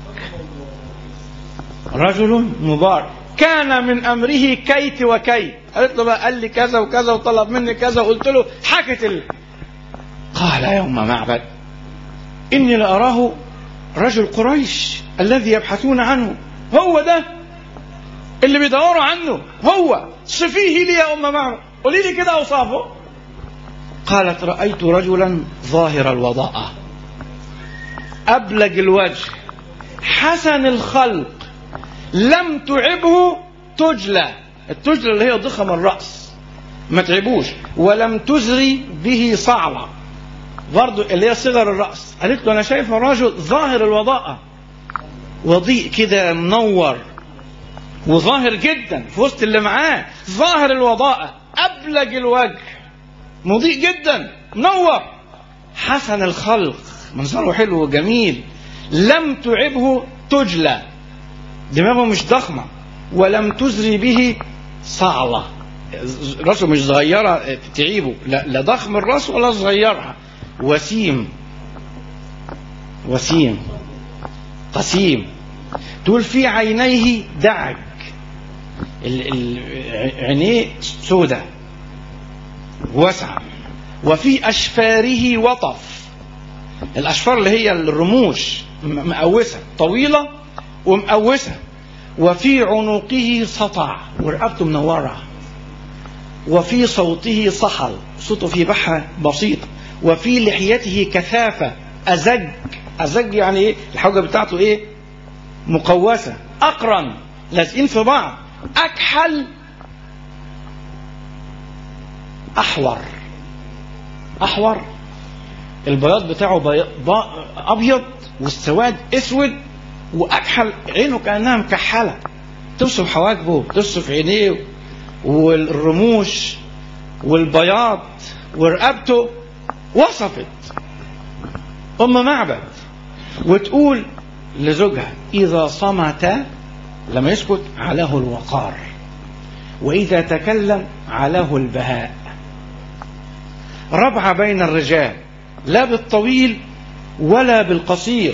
[SPEAKER 1] رجل مبارك كان من امره كيت وكيت قالت له بقى قال لي كذا وكذا وطلب مني كذا وقلت له حكت ال... قال يا ام معبد اني لاراه رجل قريش الذي يبحثون عنه هو ده اللي بيدوروا عنه هو صفيه لي يا ام معبد قولي لي كده اوصافه قالت رايت رجلا ظاهر الوضاءه ابلج الوجه حسن الخلق لم تعبه تجلى التجلى اللي هي ضخم الراس ما تعبوش ولم تزري به صعلة برضو اللي هي صغر الرأس قالت له أنا شايفه راجل ظاهر الوضاءة وضيء كده منور وظاهر جدا في وسط اللي معاه ظاهر الوضاءة أبلج الوجه مضيء جدا منور حسن الخلق منظره حلو وجميل لم تعبه تجلى دماغه مش ضخمة ولم تزري به صعلة راسه مش صغيرة تعيبه لا, لا ضخم الراس ولا صغيرها وسيم وسيم قسيم تقول في عينيه دعك ال- ال- عينيه سودة واسعة وفي أشفاره وطف الأشفار اللي هي الرموش م- مقوسة طويلة ومقوسة وفي عنقه سطع ورقبته منورة وفي صوته صحل صوته فيه بحة بسيطة وفي لحيته كثافة أزج أزج يعني إيه الحوجة بتاعته إيه مقوسة أقرن لازقين في بعض أكحل أحور أحور البياض بتاعه بي... با... أبيض والسواد أسود وأكحل عينه كأنها مكحلة توصف حواجبه توصف عينيه والرموش والبياض ورقبته وصفت أم معبد وتقول لزوجها إذا صمت لما يسكت علاه الوقار وإذا تكلم علاه البهاء ربع بين الرجال لا بالطويل ولا بالقصير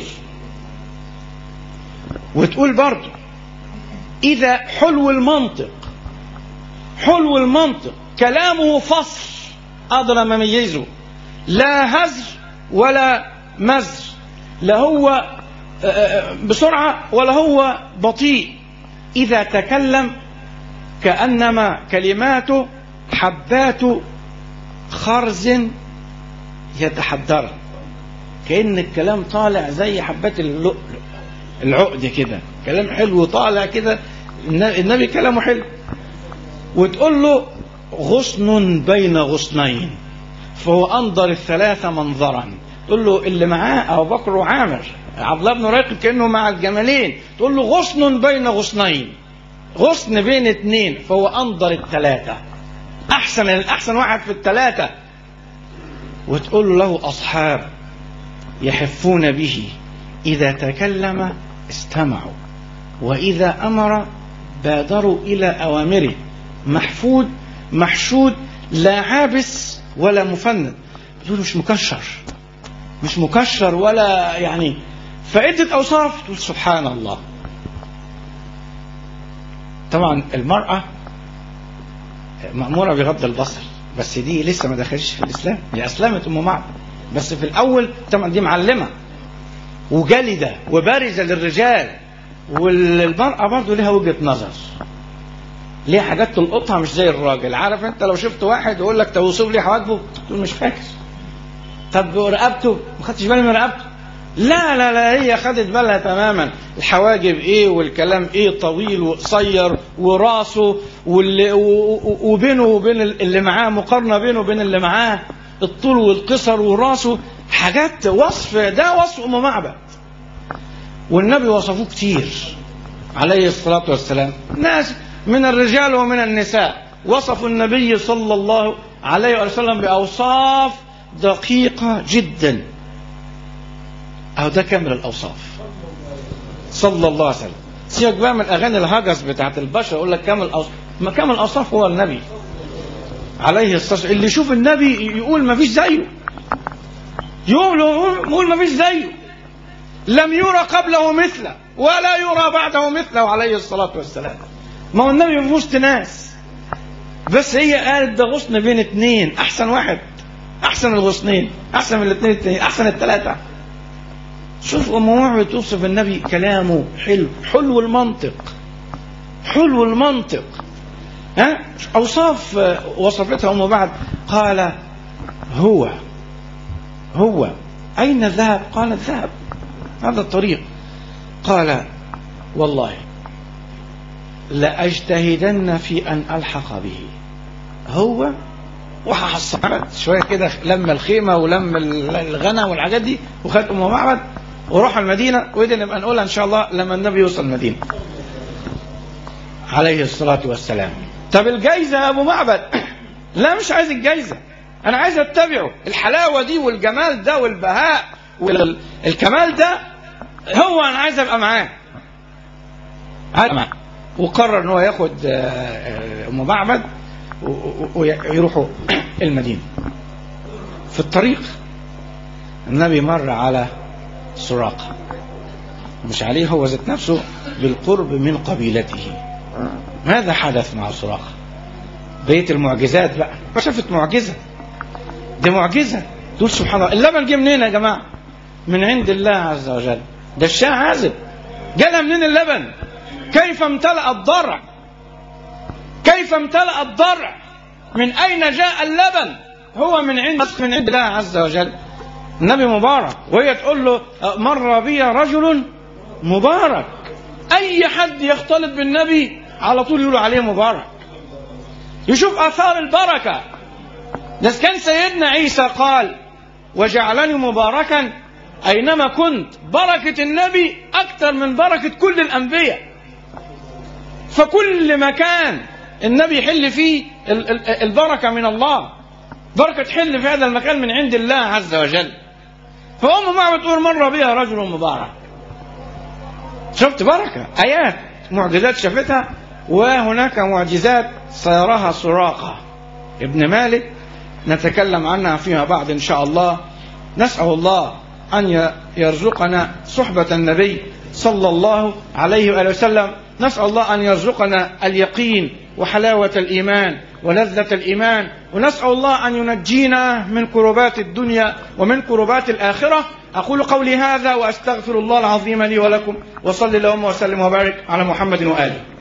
[SPEAKER 1] وتقول برضه إذا حلو المنطق حلو المنطق كلامه فصل أقدر أميزه لا هزر ولا مزر لا هو بسرعة ولا هو بطيء إذا تكلم كأنما كلماته حبات خرز يتحدر كأن الكلام طالع زي حبات اللؤلؤ العقد كده كلام حلو طالع كده النبي كلامه حلو وتقول له غصن بين غصنين فهو أنظر الثلاثة منظرا تقول له اللي معاه أبو بكر وعامر عبد الله بن ريق كأنه مع الجملين تقول له غصن بين غصنين غصن بين اثنين فهو أنظر الثلاثة أحسن الأحسن واحد في الثلاثة وتقول له أصحاب يحفون به إذا تكلم استمعوا وإذا أمر بادروا إلى أوامره محفود محشود لا عابس ولا مفند بتقول مش مكشر مش مكشر ولا يعني فعدة أوصاف تقول سبحان الله طبعا المرأة مأمورة بغض البصر بس دي لسه ما دخلتش في الإسلام هي أسلمت أم معبد بس في الأول طبعا دي معلمة وجلدة وبارزة للرجال والمرأة برضه لها وجهة نظر ليه حاجات تلقطها مش زي الراجل عارف انت لو شفت واحد يقول لك توصف لي حواجبه تقول مش فاكر طب رقبته ما خدتش بالي من رقبته لا لا لا هي خدت بالها تماما الحواجب ايه والكلام ايه طويل وقصير وراسه واللي وبينه وبين اللي معاه مقارنه بينه وبين اللي معاه الطول والقصر وراسه حاجات وصف ده وصف ام معبد والنبي وصفوه كتير عليه الصلاه والسلام ناس من الرجال ومن النساء وصفوا النبي صلى الله عليه وسلم باوصاف دقيقه جدا أهو ده كامل الأوصاف صلى الله عليه وسلم سيبك بقى من أغاني الهجس بتاعت البشر يقول لك كامل الأوصاف ما كامل الأوصاف هو النبي عليه الصلاة والسلام اللي يشوف النبي يقول ما فيش زيه يقول يقول ما فيش زيه لم يرى قبله مثله ولا يرى بعده مثله عليه الصلاة والسلام ما هو النبي في وسط ناس بس هي قالت ده غصن بين اتنين أحسن واحد أحسن الغصنين أحسن من الاثنين التانيين أحسن الثلاثة شوف أم معبد توصف النبي كلامه حلو حلو المنطق حلو المنطق ها أوصاف وصفتها أم بعد قال هو هو أين الذهب قال الذهب هذا الطريق قال والله لأجتهدن في أن ألحق به هو وهحصل شوية كده لما الخيمة ولما الغنى والحاجات دي وخد أم معبد وروح المدينة ودي نبقى نقولها إن شاء الله لما النبي يوصل المدينة عليه الصلاة والسلام طب الجايزة يا أبو معبد لا مش عايز الجايزة أنا عايز أتبعه الحلاوة دي والجمال ده والبهاء والكمال ده هو أنا عايز أبقى معاه معاه وقرر ان هو ياخد ام معبد ويروحوا المدينه في الطريق النبي مر على سراقه مش عليه هو ذات نفسه بالقرب من قبيلته ماذا حدث مع سراقه بيت المعجزات بقى شافت معجزه دي معجزه تقول سبحان الله اللبن جه منين يا جماعه من عند الله عز وجل ده الشاه عازب جالها منين اللبن كيف امتلأ الضرع كيف امتلأ الضرع من أين جاء اللبن هو من عند من عند الله عز وجل النبي مبارك وهي تقول له مر بي رجل مبارك أي حد يختلط بالنبي على طول يقولوا عليه مبارك يشوف آثار البركة ده كان سيدنا عيسى قال وجعلني مباركا أينما كنت بركة النبي أكثر من بركة كل الأنبياء فكل مكان النبي يحل فيه البركة من الله بركة تحل في هذا المكان من عند الله عز وجل فأم معبد تقول مر بها رجل مبارك شفت بركة آيات معجزات شافتها وهناك معجزات سيراها سراقة ابن مالك نتكلم عنها فيما بعد إن شاء الله نسأل الله أن يرزقنا صحبة النبي صلى الله عليه وآله وسلم نسأل الله أن يرزقنا اليقين وحلاوة الإيمان ولذة الإيمان ونسأل الله أن ينجينا من كربات الدنيا ومن كربات الآخرة أقول قولي هذا وأستغفر الله العظيم لي ولكم وصل اللهم وسلم وبارك على محمد وآله